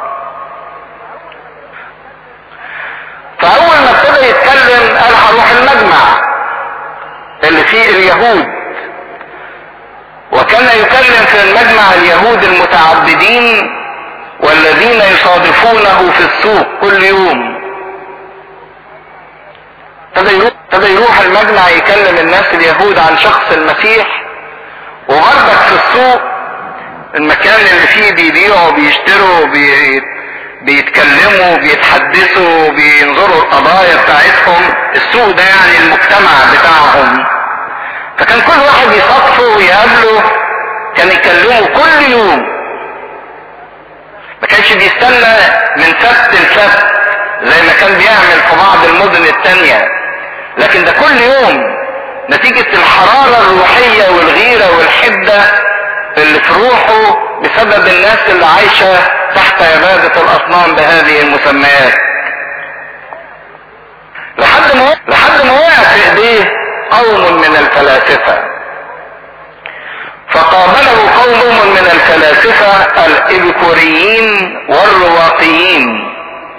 S1: فاول ما ابتدى يتكلم قال هروح المجمع اللي فيه اليهود وكان يكلم في المجمع اليهود المتعبدين والذين يصادفونه في السوق كل يوم ابتدى يروح المجمع يكلم الناس اليهود عن شخص المسيح وبرضك في السوق المكان اللي فيه بيبيعوا بيشتروا بي بيتكلموا بيتحدثوا بينظروا القضايا بتاعتهم السوق ده يعني المجتمع بتاعهم فكان كل واحد يصادفه ويقابله كان يكلمه كل يوم ما كانش بيستنى من سبت لسبت زي ما كان بيعمل في بعض المدن التانية لكن ده كل يوم نتيجة الحرارة الروحية والغيرة والحدة اللي في روحه بسبب الناس اللي عايشة تحت عبادة الأصنام بهذه المسميات لحد ما لحد ما وقع في ايديه قوم من الفلاسفة فقابله قوم من الفلاسفة الإبكوريين والرواقيين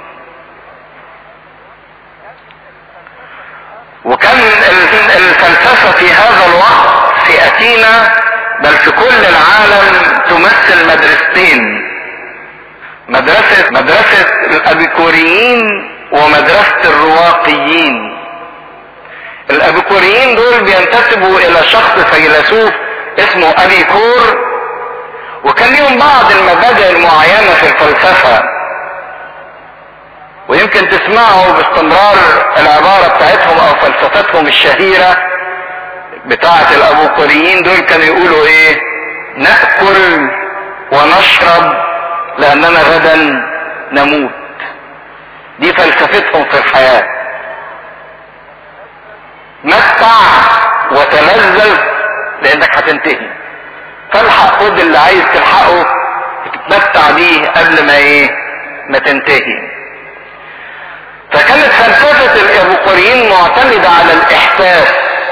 S1: وكان الفلسفة في هذا الوقت في أثينا بل في كل العالم تمثل مدرستين مدرسة مدرسة الأبيكوريين ومدرسة الرواقيين الأبيكوريين دول بينتسبوا إلى شخص فيلسوف اسمه أبيكور وكان ليهم بعض المبادئ المعينة في الفلسفة ويمكن تسمعوا باستمرار العبارة بتاعتهم او فلسفتهم الشهيرة بتاعة الابوقريين دول كانوا يقولوا ايه نأكل ونشرب لاننا غدا نموت دي فلسفتهم في الحياة متع وتلذذ لانك هتنتهي فالحق خد اللي عايز تلحقه تتمتع بيه قبل ما ايه ما تنتهي فكانت فلسفة الابوقريين معتمدة على الاحساس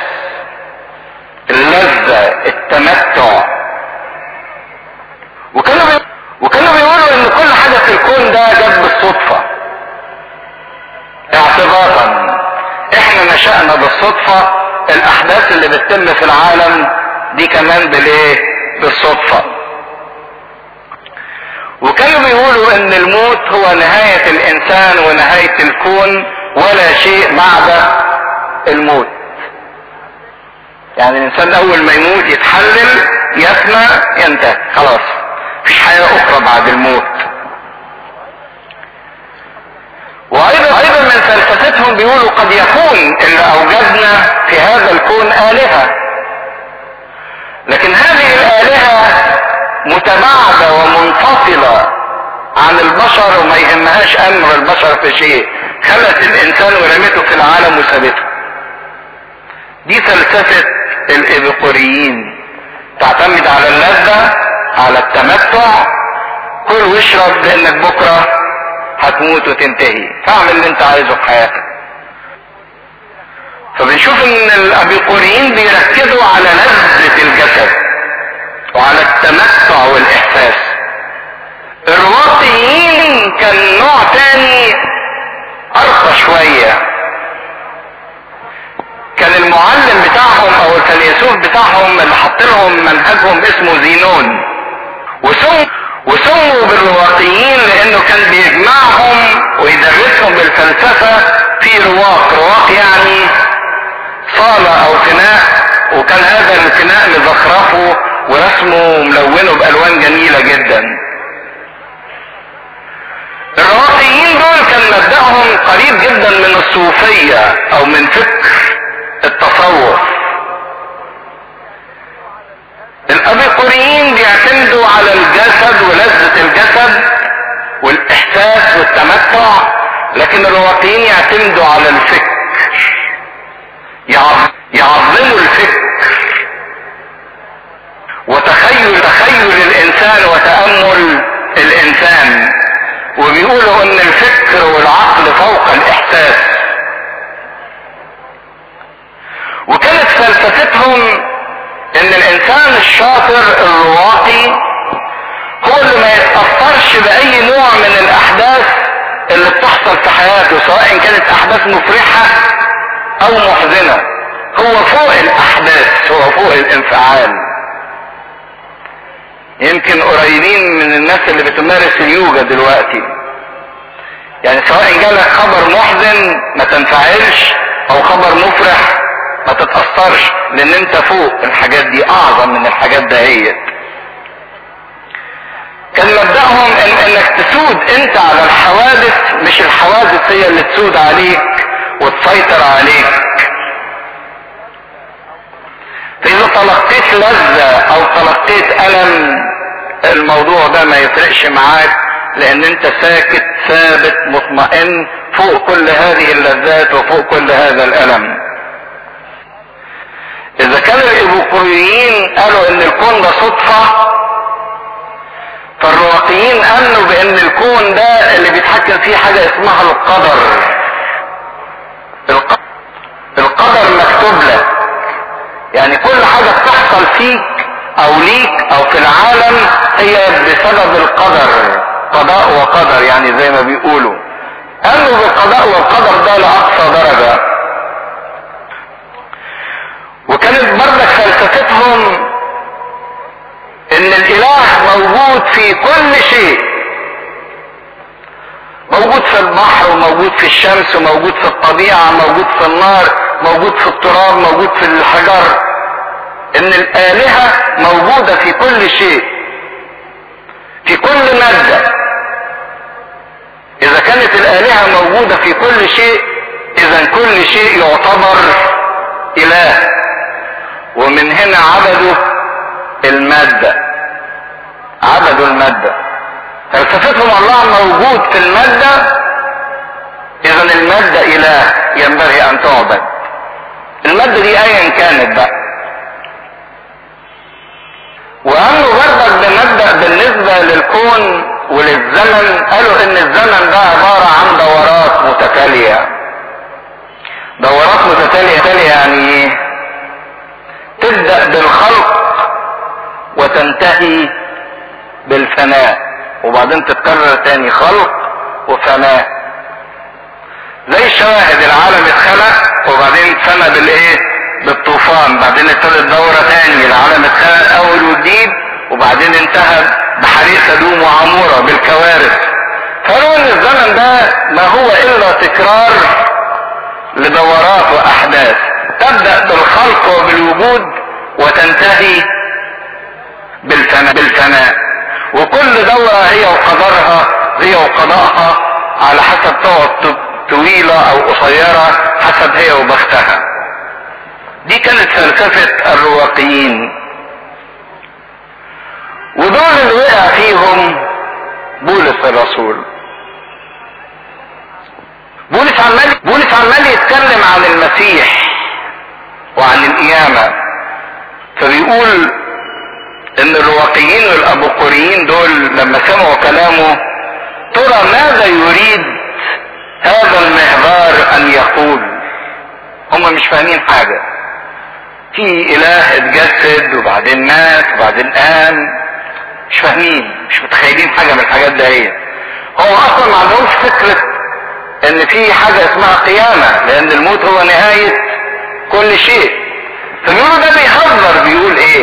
S1: اللذة التمتع وكانوا بي... وكانوا بيقولوا ان كل حاجة في الكون ده جت بالصدفة اعتبارا احنا نشأنا بالصدفة الاحداث اللي بتتم في العالم دي كمان بالايه بالصدفة وكانوا بيقولوا ان الموت هو نهاية الانسان ونهاية الكون ولا شيء بعد الموت يعني الانسان اول ما يموت يتحلل يفنى ينتهي خلاص مفيش حياة اخرى بعد الموت وايضا ايضا من فلسفتهم بيقولوا قد يكون اللي اوجدنا في هذا الكون الهة لكن هذه الالهة متباعدة ومنفصلة عن البشر وما يهمهاش امر البشر في شيء خلت الانسان ورمته في العالم وسابته دي فلسفة الابقوريين تعتمد على اللذة على التمتع كل واشرب لانك بكرة هتموت وتنتهي فاعمل اللي انت عايزه في حياتك فبنشوف ان الابيقوريين بيركزوا على لذة الجسد وعلى التمتع والاحساس الرواقيين كان نوع تاني ارقى شوية كان المعلم بتاعهم او الفيلسوف بتاعهم اللي حط لهم منهجهم اسمه زينون وسموا وسموا بالرواقيين لانه كان بيجمعهم ويدرسهم بالفلسفة في رواق رواق يعني صالة او فناء وكان هذا الفناء مزخرفه ورسمه ملونه بالوان جميلة جدا الرواقيين دول كان مبدأهم قريب جدا من الصوفية او من فكر التصوف الابيقوريين بيعتمدوا على الجسد ولذة الجسد والاحساس والتمتع لكن الرواقيين يعتمدوا على الفكر يعظموا الفكر وتخيل تخيل الانسان وتامل الانسان وبيقولوا ان الفكر والعقل فوق الاحساس وكانت فلسفتهم ان الانسان الشاطر الرواقي هو اللي ما يتاثرش باي نوع من الاحداث اللي بتحصل في حياته سواء كانت احداث مفرحه او محزنه هو فوق الاحداث هو فوق الانفعال يمكن قريبين من الناس اللي بتمارس اليوجا دلوقتي يعني سواء جالك خبر محزن ما تنفعلش او خبر مفرح ما تتأثرش لان انت فوق الحاجات دي اعظم من الحاجات دهيت كان مبدأهم إن انك تسود انت على الحوادث مش الحوادث هي اللي تسود عليك وتسيطر عليك فاذا تلقيت لذة او تلقيت الم الموضوع ده ما يفرقش معاك لان انت ساكت ثابت مطمئن فوق كل هذه اللذات وفوق كل هذا الالم اذا كان الايبوقوريين قالوا ان الكون ده صدفة فالرواقيين امنوا بان الكون ده اللي بيتحكم فيه حاجة اسمها القدر القدر مكتوب لك يعني كل حاجة بتحصل فيك او ليك او في العالم هي بسبب القدر قضاء وقدر يعني زي ما بيقولوا امنوا بالقضاء والقدر ده لاقصى درجة وكانت بردك فلسفتهم ان الاله موجود في كل شيء موجود في البحر وموجود في الشمس وموجود في الطبيعة موجود في النار موجود في التراب موجود في الحجر ان الالهة موجودة في كل شيء في كل مادة اذا كانت الالهة موجودة في كل شيء اذا كل شيء يعتبر اله ومن هنا عبدوا المادة عبدوا المادة فلسفتهم الله موجود في المادة اذا المادة اله ينبغي ان تعبد المادة دي ايا كانت بقى وقالوا برضك بمبدأ بالنسبة للكون وللزمن قالوا ان الزمن ده عبارة عن دورات متتالية دورات متتالية تالية يعني ايه تبدأ بالخلق وتنتهي بالفناء وبعدين تتكرر تاني خلق وفناء زي الشواهد العالم اتخلق وبعدين اتفنى بالايه بالطوفان بعدين ابتدت دورة تاني العالم اتخلق اول وجديد وبعدين انتهى بحريق سدوم وعمورة بالكوارث فقالوا ان الزمن ده ما هو الا تكرار لدورات واحداث تبدأ بالخلق وبالوجود وتنتهي بالفناء, بالفناء وكل دورة هي وقدرها هي وقضاءها على حسب تقعد طويلة او قصيرة حسب هي وبختها دي كانت فلسفة الرواقيين ودول اللي وقع فيهم بولس الرسول بولس عمال بولس عمال يتكلم عن المسيح وعن القيامة فبيقول ان الرواقيين والابوقوريين دول لما سمعوا كلامه ترى ماذا يريد هذا المهبار ان يقول هم مش فاهمين حاجة في اله اتجسد وبعدين مات وبعدين قام مش فاهمين مش متخيلين حاجة من الحاجات دهيت هو اصلا ما عندهمش فكرة ان في حاجة اسمها قيامة لان الموت هو نهاية كل شيء فبيقولوا ده بيهزر بيقول ايه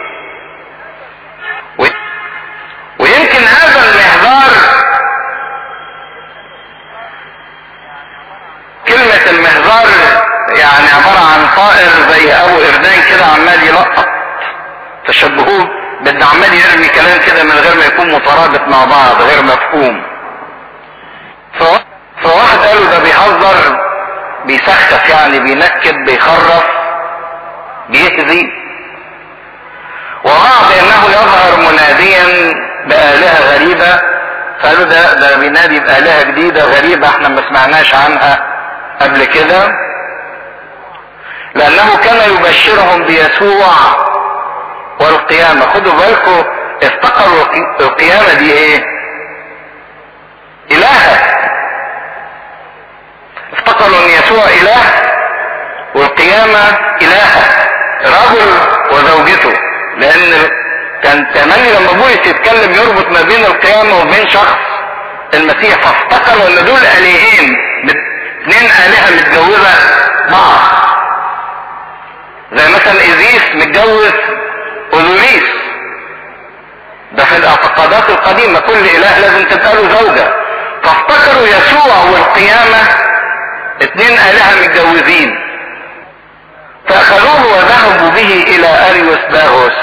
S1: ويمكن هذا المهزار كلمة المهزار يعني عبارة عن طائر زي ابو اردان كده عمال يلقط تشبهوه بده عمال يرمي كلام كده من غير ما يكون مترابط مع بعض غير مفهوم بيهزر بيسخف يعني بينكد بيخرف بيهزي وراى بانه يظهر مناديا بآلهة غريبة فقالوا ده ده بينادي بآلهة جديدة غريبة احنا ما سمعناش عنها قبل كده لأنه كان يبشرهم بيسوع والقيامة خدوا بالكم افتكروا القيامة دي ايه؟ إلهة افتكروا ان يسوع إله والقيامة إلهة رجل وزوجته لأن كان تملي لما بولس يتكلم يربط ما بين القيامة وبين شخص المسيح فافتكروا ان دول الهين اثنين الهة متجوزة بعض زي مثلا ايزيس متجوز اوزوريس ده في الاعتقادات القديمة كل اله لازم تبقى له زوجة فافتكروا يسوع والقيامة اثنين الهة متجوزين فاخذوه وذهبوا به الى اريوس باغوس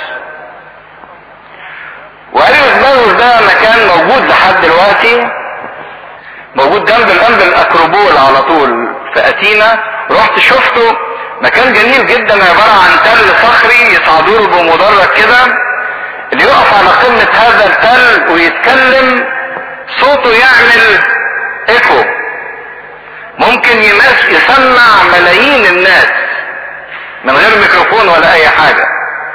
S1: واريوس باغوس ده مكان موجود لحد دلوقتي موجود جنب الانب الاكروبول على طول في اتينا رحت شفته مكان جميل جدا عبارة عن تل صخري يصعدوا له بمدرج كده اللي يقف على قمة هذا التل ويتكلم صوته يعمل ايكو ممكن يمس يسمع ملايين الناس من غير ميكروفون ولا اي حاجة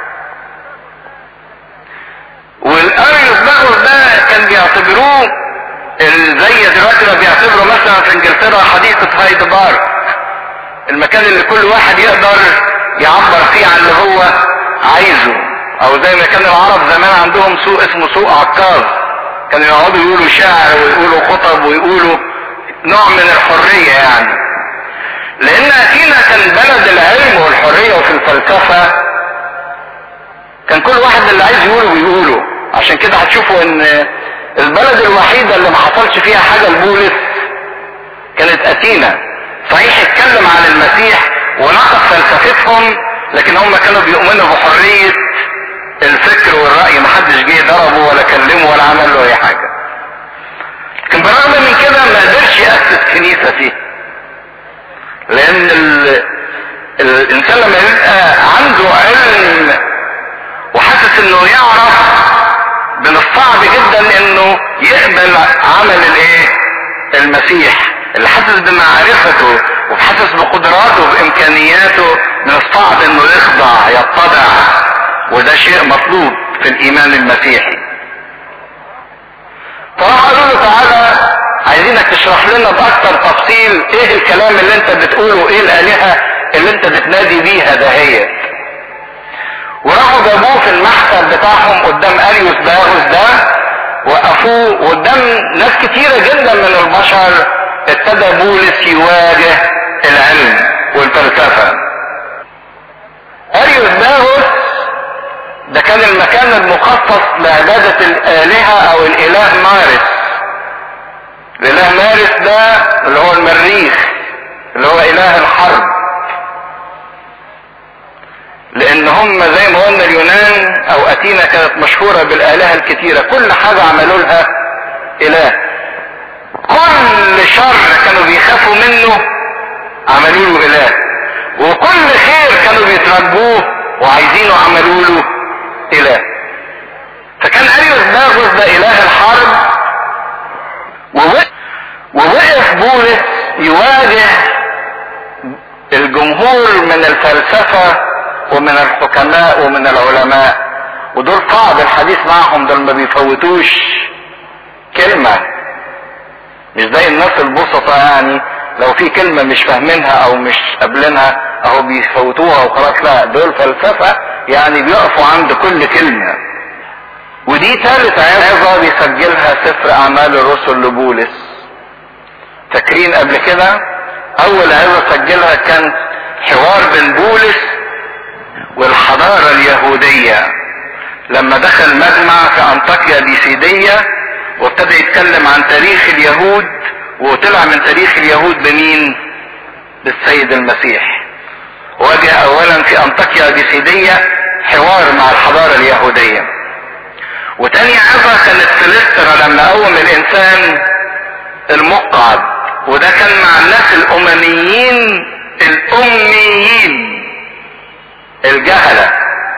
S1: والاريوس باغوس ده كان بيعتبروه زي دلوقتي ما بيعتبروا مثلا في انجلترا حديقة هايد بارك المكان اللي كل واحد يقدر يعبر فيه عن اللي هو عايزه او زي ما كان العرب زمان عندهم سوق اسمه سوق عكاظ كانوا يقعدوا يقولوا شعر ويقولوا خطب ويقولوا نوع من الحرية يعني لان اثينا كان بلد العلم والحرية وفي الفلسفة كان كل واحد اللي عايز يقوله بيقوله عشان كده هتشوفوا ان البلد الوحيدة اللي ما حصلش فيها حاجة لبولس كانت اثينا صحيح اتكلم عن المسيح ونقد فلسفتهم لكن هم كانوا بيؤمنوا بحرية الفكر والرأي محدش جه ضربه ولا كلمه ولا عمل له اي حاجة لكن بالرغم من كده ما قدرش يأسس كنيسة فيه لان ال... الانسان لما يبقى عنده علم وحاسس انه يعرف من الصعب جدا انه يقبل عمل الايه المسيح اللي حاسس بمعرفته وحاسس بقدراته وبامكانياته من الصعب انه يخضع يتضع وده شيء مطلوب في الايمان المسيحي فراح قالوا له تعالى عايزينك تشرح لنا باكثر تفصيل ايه الكلام اللي انت بتقوله ايه الالهه اللي انت بتنادي بيها دهيت وراحوا جابوه في المحفل بتاعهم قدام اريوس باغوس ده وقفوه قدام ناس كتيره جدا من البشر ابتدى بولس يواجه العلم والفلسفه اريوس باغوس ده كان المكان المخصص لعبادة الآلهة أو الإله مارس. الإله مارس ده اللي هو المريخ اللي هو إله الحرب. لأن هم زي ما قلنا اليونان أو أثينا كانت مشهورة بالآلهة الكتيرة، كل حاجة عملوا لها إله. كل شر كانوا بيخافوا منه عملوا له إله. وكل خير كانوا بيترجوه وعايزينه عملوا له اله فكان اريوس باغوس ده اله الحرب ووقف بولس يواجه الجمهور من الفلسفة ومن الحكماء ومن العلماء ودول صعب الحديث معهم دول ما بيفوتوش كلمة مش زي الناس البسطة يعني لو في كلمة مش فاهمينها او مش قابلينها اهو بيفوتوها وخلاص لا دول فلسفة يعني بيقفوا عند كل كلمة ودي ثالث عظة بيسجلها سفر اعمال الرسل لبولس فاكرين قبل كده اول عظة سجلها كان حوار بين بولس والحضارة اليهودية لما دخل مجمع في انطاكيا ديسيدية وابتدى يتكلم عن تاريخ اليهود وطلع من تاريخ اليهود بمين بالسيد المسيح واجه اولا في انطاكيا ديسيدية حوار مع الحضارة اليهودية وتاني عظة كانت في لسترا لما قوم الانسان المقعد وده كان مع الناس الامميين الاميين الجهلة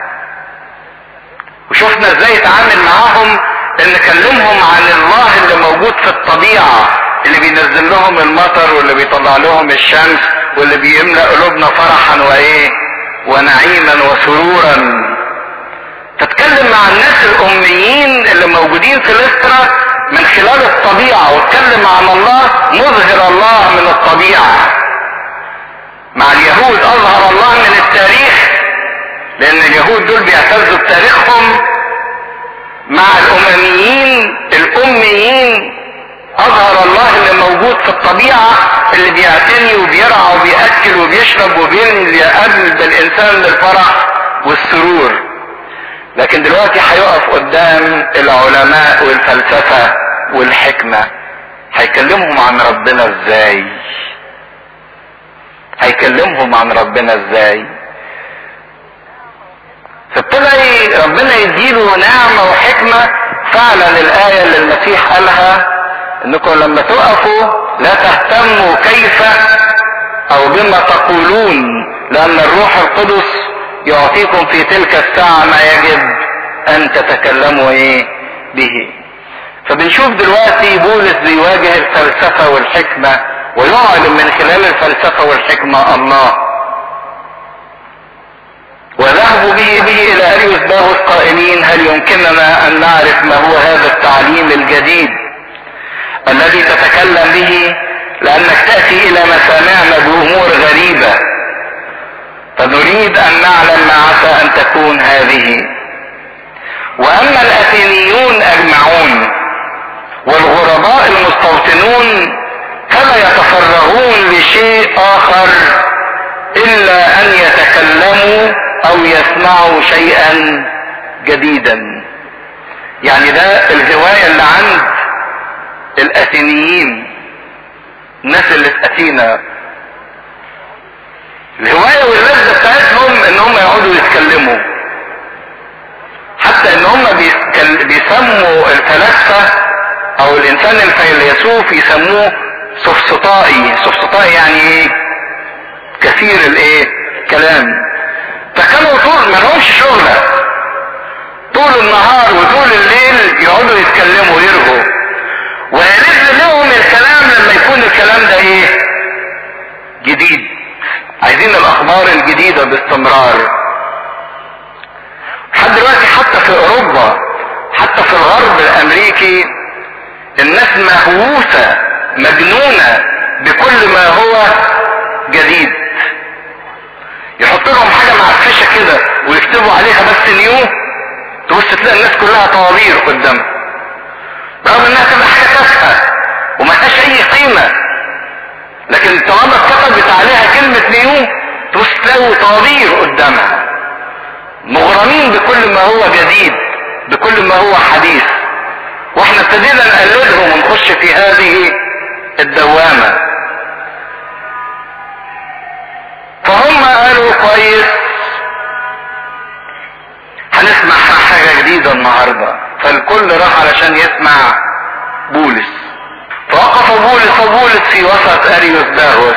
S1: وشفنا ازاي يتعامل معاهم ان كلمهم عن الله اللي موجود في الطبيعة اللي بينزل لهم المطر واللي بيطلع لهم الشمس واللي بيملأ قلوبنا فرحا وايه ونعيما وسرورا تتكلم مع الناس الاميين اللي موجودين في الاسرة من خلال الطبيعة واتكلم عن الله مظهر الله من الطبيعة مع اليهود اظهر الله من التاريخ لان اليهود دول بيعتزوا بتاريخهم مع الامميين الاميين اظهر الله اللي موجود في الطبيعة اللي بيعتني وبيرعى وبيأكل وبيشرب وبيملي قلب الانسان للفرح والسرور لكن دلوقتي هيقف قدام العلماء والفلسفة والحكمة هيكلمهم عن ربنا ازاي هيكلمهم عن ربنا ازاي فابتدى ربنا يديله نعمة وحكمة فعلا الآية اللي المسيح قالها انكم لما تقفوا لا تهتموا كيف او بما تقولون لان الروح القدس يعطيكم في تلك الساعة ما يجب ان تتكلموا ايه به فبنشوف دلوقتي بولس بيواجه الفلسفة والحكمة ويعلن من خلال الفلسفة والحكمة الله وذهبوا به به الى اريوس باغوس قائلين هل يمكننا ان نعرف ما هو هذا التعليم الجديد الذي تتكلم به لانك تاتي الى مسامعنا بامور غريبه فنريد ان نعلم ما عسى ان تكون هذه واما الاثينيون اجمعون والغرباء المستوطنون فلا يتفرغون لشيء اخر الا ان يتكلموا او يسمعوا شيئا جديدا يعني ده الهواية اللي عند الاثينيين الناس اللي في اثينا الهواية واللذة بتاعتهم ان هم يقعدوا يتكلموا حتى ان هم بيسموا الفلاسفة او الانسان الفيلسوف يسموه سفسطائي سفسطائي يعني ايه كثير الايه كلام فكانوا طول ما لهمش شغلة طول النهار وطول الليل يقعدوا يتكلموا ويرغوا ويلذ لهم الكلام لما يكون الكلام ده ايه جديد عايزين الاخبار الجديدة باستمرار لحد دلوقتي حتى في اوروبا حتى في الغرب الامريكي الناس مهووسة مجنونة بكل ما هو جديد يحط لهم حاجة معفشة كده ويكتبوا عليها بس نيو تبص تلاقي الناس كلها طوابير قدامها رغم انها تبقى حاجة تافهة وملهاش اي قيمة لكن طالما اتكتبت عليها كلمة نيو تبص تلاقوا طوابير قدامها مغرمين بكل ما هو جديد بكل ما هو حديث واحنا ابتدينا نقلدهم ونخش في هذه الدوامة فهم قالوا كويس هنسمع حاجة جديدة النهاردة فالكل راح علشان يسمع بولس فوقف بولس وبولس في وسط اريوس باغوس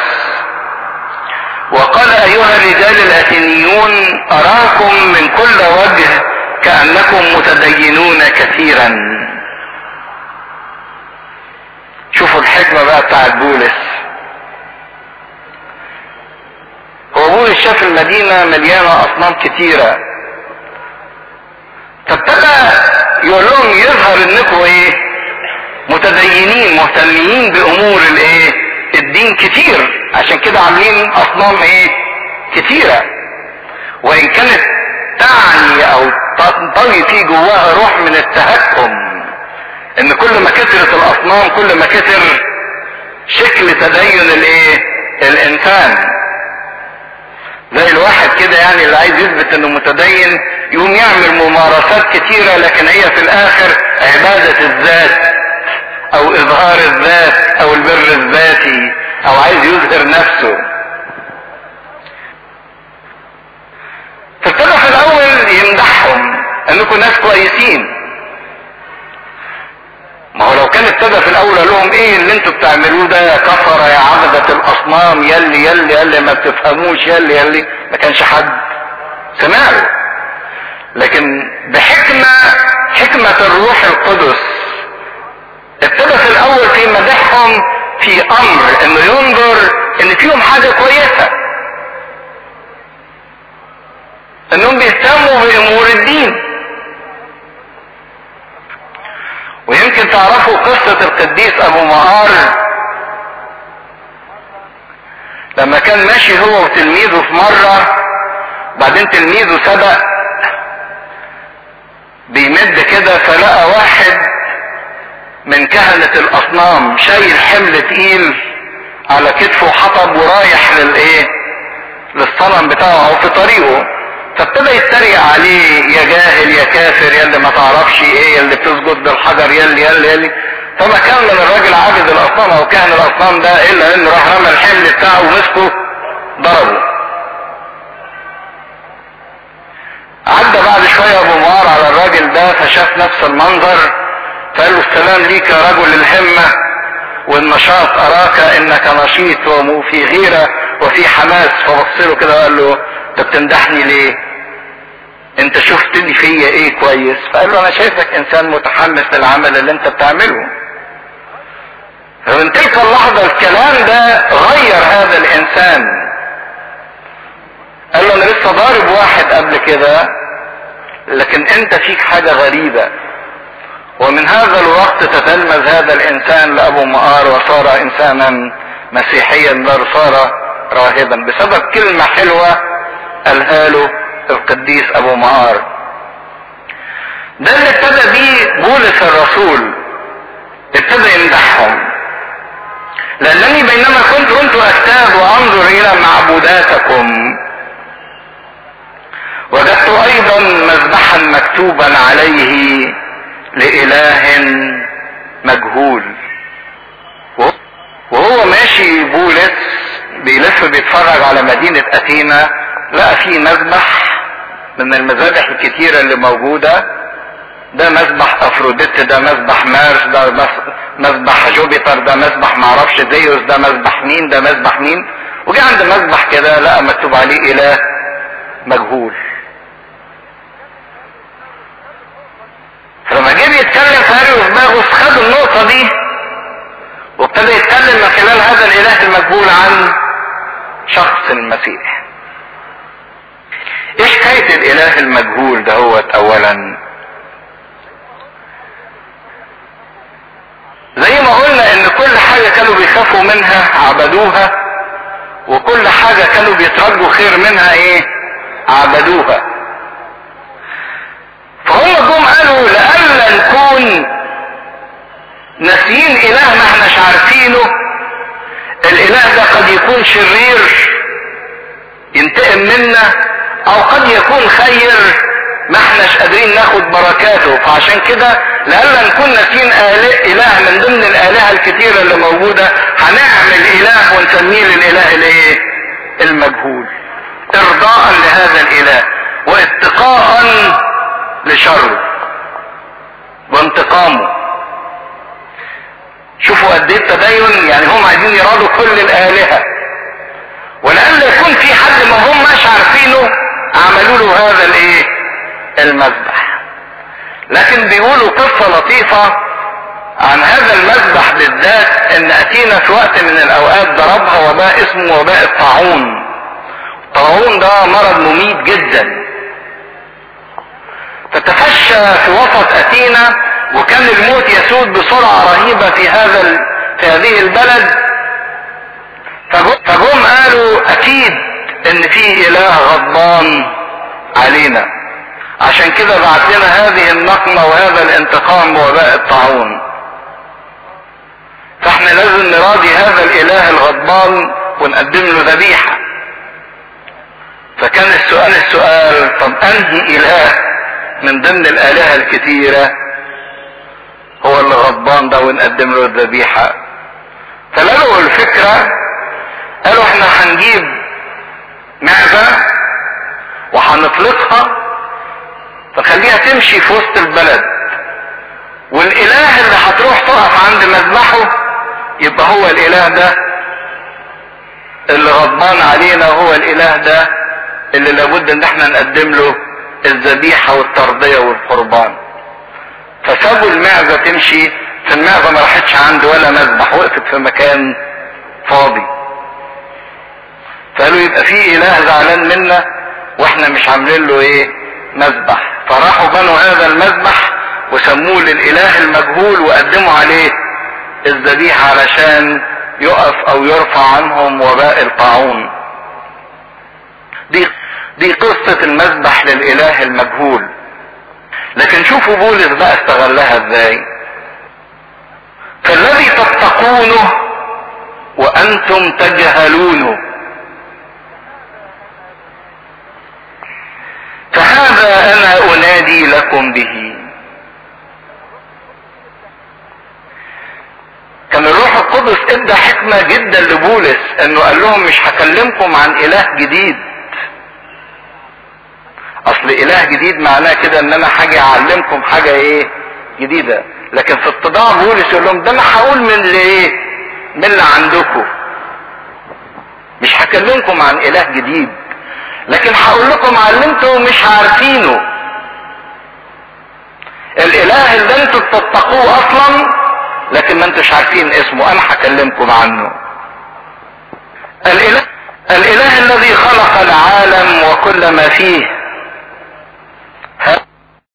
S1: وقال ايها الرجال الاثينيون اراكم من كل وجه كانكم متدينون كثيرا شوفوا الحكمة بقى بتاعت بولس هو بولس شاف المدينة مليانة أصنام كتيرة فابتدى يقول لهم يظهر انكم ايه متدينين مهتمين بامور الايه الدين كتير عشان كده عاملين اصنام ايه كتيرة وان كانت تعني او تنطوي في جواها روح من التهكم ان كل ما كثرت الاصنام كل ما كثر شكل تدين الايه الانسان زي الواحد كده يعني اللي عايز يثبت انه متدين يقوم يعمل ممارسات كتيرة لكن هي في الاخر عبادة الذات او اظهار الذات او البر الذاتي او عايز يظهر نفسه فابتدى في الاول يمدحهم انكم ناس كويسين ما هو لو كان ابتدى في الاول قال لهم ايه اللي انتوا بتعملوه ده يا كفرة عبدة الاصنام يلي يلي يلي ما بتفهموش يلي يلي ما كانش حد سمع له لكن بحكمة حكمة الروح القدس ابتدى في الاول في مدحهم في امر انه ينظر ان فيهم حاجة كويسة انهم بيهتموا بامور الدين ويمكن تعرفوا قصة القديس ابو مقار لما كان ماشي هو وتلميذه في مرة بعدين تلميذه سبق بيمد كده فلقى واحد من كهنة الاصنام شايل حمل تقيل على كتفه حطب ورايح للايه للصنم بتاعه او في طريقه فابتدى يتريق عليه يا جاهل يا كافر يا اللي ما تعرفش ايه يا اللي بتسجد للحجر يا اللي يا اللي, يا اللي. فما كان من الراجل عابد الاصنام او كاهن الاصنام ده الا انه راح رمى الحمل بتاعه ومسكه ضربه عدى بعد شوية ابو معار على الراجل ده فشاف نفس المنظر فقال له السلام ليك يا رجل الهمة والنشاط اراك انك نشيط وفي غيرة وفي حماس فبص له كده وقال له انت بتمدحني ليه انت شفتني فيا ايه كويس فقال له انا شايفك انسان متحمس للعمل اللي انت بتعمله فمن تلك اللحظة الكلام ده غير هذا الانسان قال له انا لسه ضارب واحد قبل كده لكن انت فيك حاجة غريبة ومن هذا الوقت تتلمذ هذا الانسان لابو مقار وصار انسانا مسيحيا بل صار راهبا بسبب كلمة حلوة قالها له القديس ابو مقار ده اللي ابتدى بيه بولس الرسول ابتدى يمدحهم لانني بينما كنت كنت اجتهد وانظر الى معبوداتكم وجدت ايضا مذبحا مكتوبا عليه لاله مجهول وهو ماشي بولس بيلف بيتفرج على مدينة اثينا لقى في مذبح من المذابح الكتيرة اللي موجودة ده مذبح افروديت ده مذبح مارس ده مذبح جوبيتر ده مذبح معرفش زيوس ده مذبح مين ده مذبح مين وجي عند مذبح كده لقى مكتوب عليه اله مجهول فلما جه بيتكلم فاريوس باغوس خد النقطة دي وابتدى يتكلم من خلال هذا الاله المجهول عن شخص المسيح ايه حكاية الاله المجهول ده هو اولا زي ما قلنا ان كل حاجة كانوا بيخافوا منها عبدوها وكل حاجة كانوا بيترجوا خير منها ايه عبدوها فهم جم قالوا لألا نكون ناسيين اله ما احناش عارفينه الاله ده قد يكون شرير ينتقم منا او قد يكون خير ما احناش قادرين ناخد بركاته فعشان كده لألا نكون ناسيين اله من ضمن الالهه الكتيره اللي موجوده هنعمل اله ونسميه للاله الايه المجهول ارضاء لهذا الاله واتقاء لشره وانتقامه شوفوا قد ايه التدين يعني هم عايزين يرادوا كل الالهه ولألا يكون في حد ما هم مش عارفينه عملوا له هذا الايه المذبح لكن بيقولوا قصة لطيفة عن هذا المذبح بالذات ان اتينا في وقت من الاوقات ضربها وباء اسمه وباء الطاعون الطاعون ده مرض مميت جدا فتفشى في وسط اتينا وكان الموت يسود بسرعة رهيبة في هذا ال... في هذه البلد فجم قالوا اكيد ان في اله غضبان علينا عشان كده بعت لنا هذه النقمة وهذا الانتقام بوباء الطاعون فاحنا لازم نراضي هذا الاله الغضبان ونقدم له ذبيحة فكان السؤال السؤال طب انهي اله من ضمن الالهة الكتيرة هو اللي غضبان ده ونقدم له الذبيحة فلقوا الفكرة قالوا احنا هنجيب معزة وهنطلقها فخليها تمشي في وسط البلد والاله اللي هتروح تقف عند مذبحه يبقى هو الاله ده اللي غضبان علينا هو الاله ده اللي لابد ان احنا نقدم له الذبيحة والترضية والقربان فسابوا المعزة تمشي فالمعزة ما راحتش عنده ولا مذبح وقفت في مكان فاضي فقالوا يبقى في اله زعلان منا واحنا مش عاملين له ايه مذبح فراحوا بنوا هذا المذبح وسموه للاله المجهول وقدموا عليه الذبيحة علشان يقف او يرفع عنهم وباء الطاعون دي دي قصة المذبح للاله المجهول لكن شوفوا بولس بقى استغلها ازاي فالذي تتقونه وانتم تجهلونه فهذا انا انادي لكم به كان الروح القدس ادى حكمة جدا لبولس انه قال لهم مش هكلمكم عن اله جديد اصل اله جديد معناه كده ان انا حاجة اعلمكم حاجة ايه جديدة لكن في اتضاع بولس يقول لهم ده انا هقول من اللي ايه من اللي عندكم مش هكلمكم عن اله جديد لكن هقول لكم على اللي انتوا مش عارفينه الاله اللي انتوا بتتقوه اصلا لكن ما انتوش عارفين اسمه انا هكلمكم عنه الاله الاله الذي خلق العالم وكل ما فيه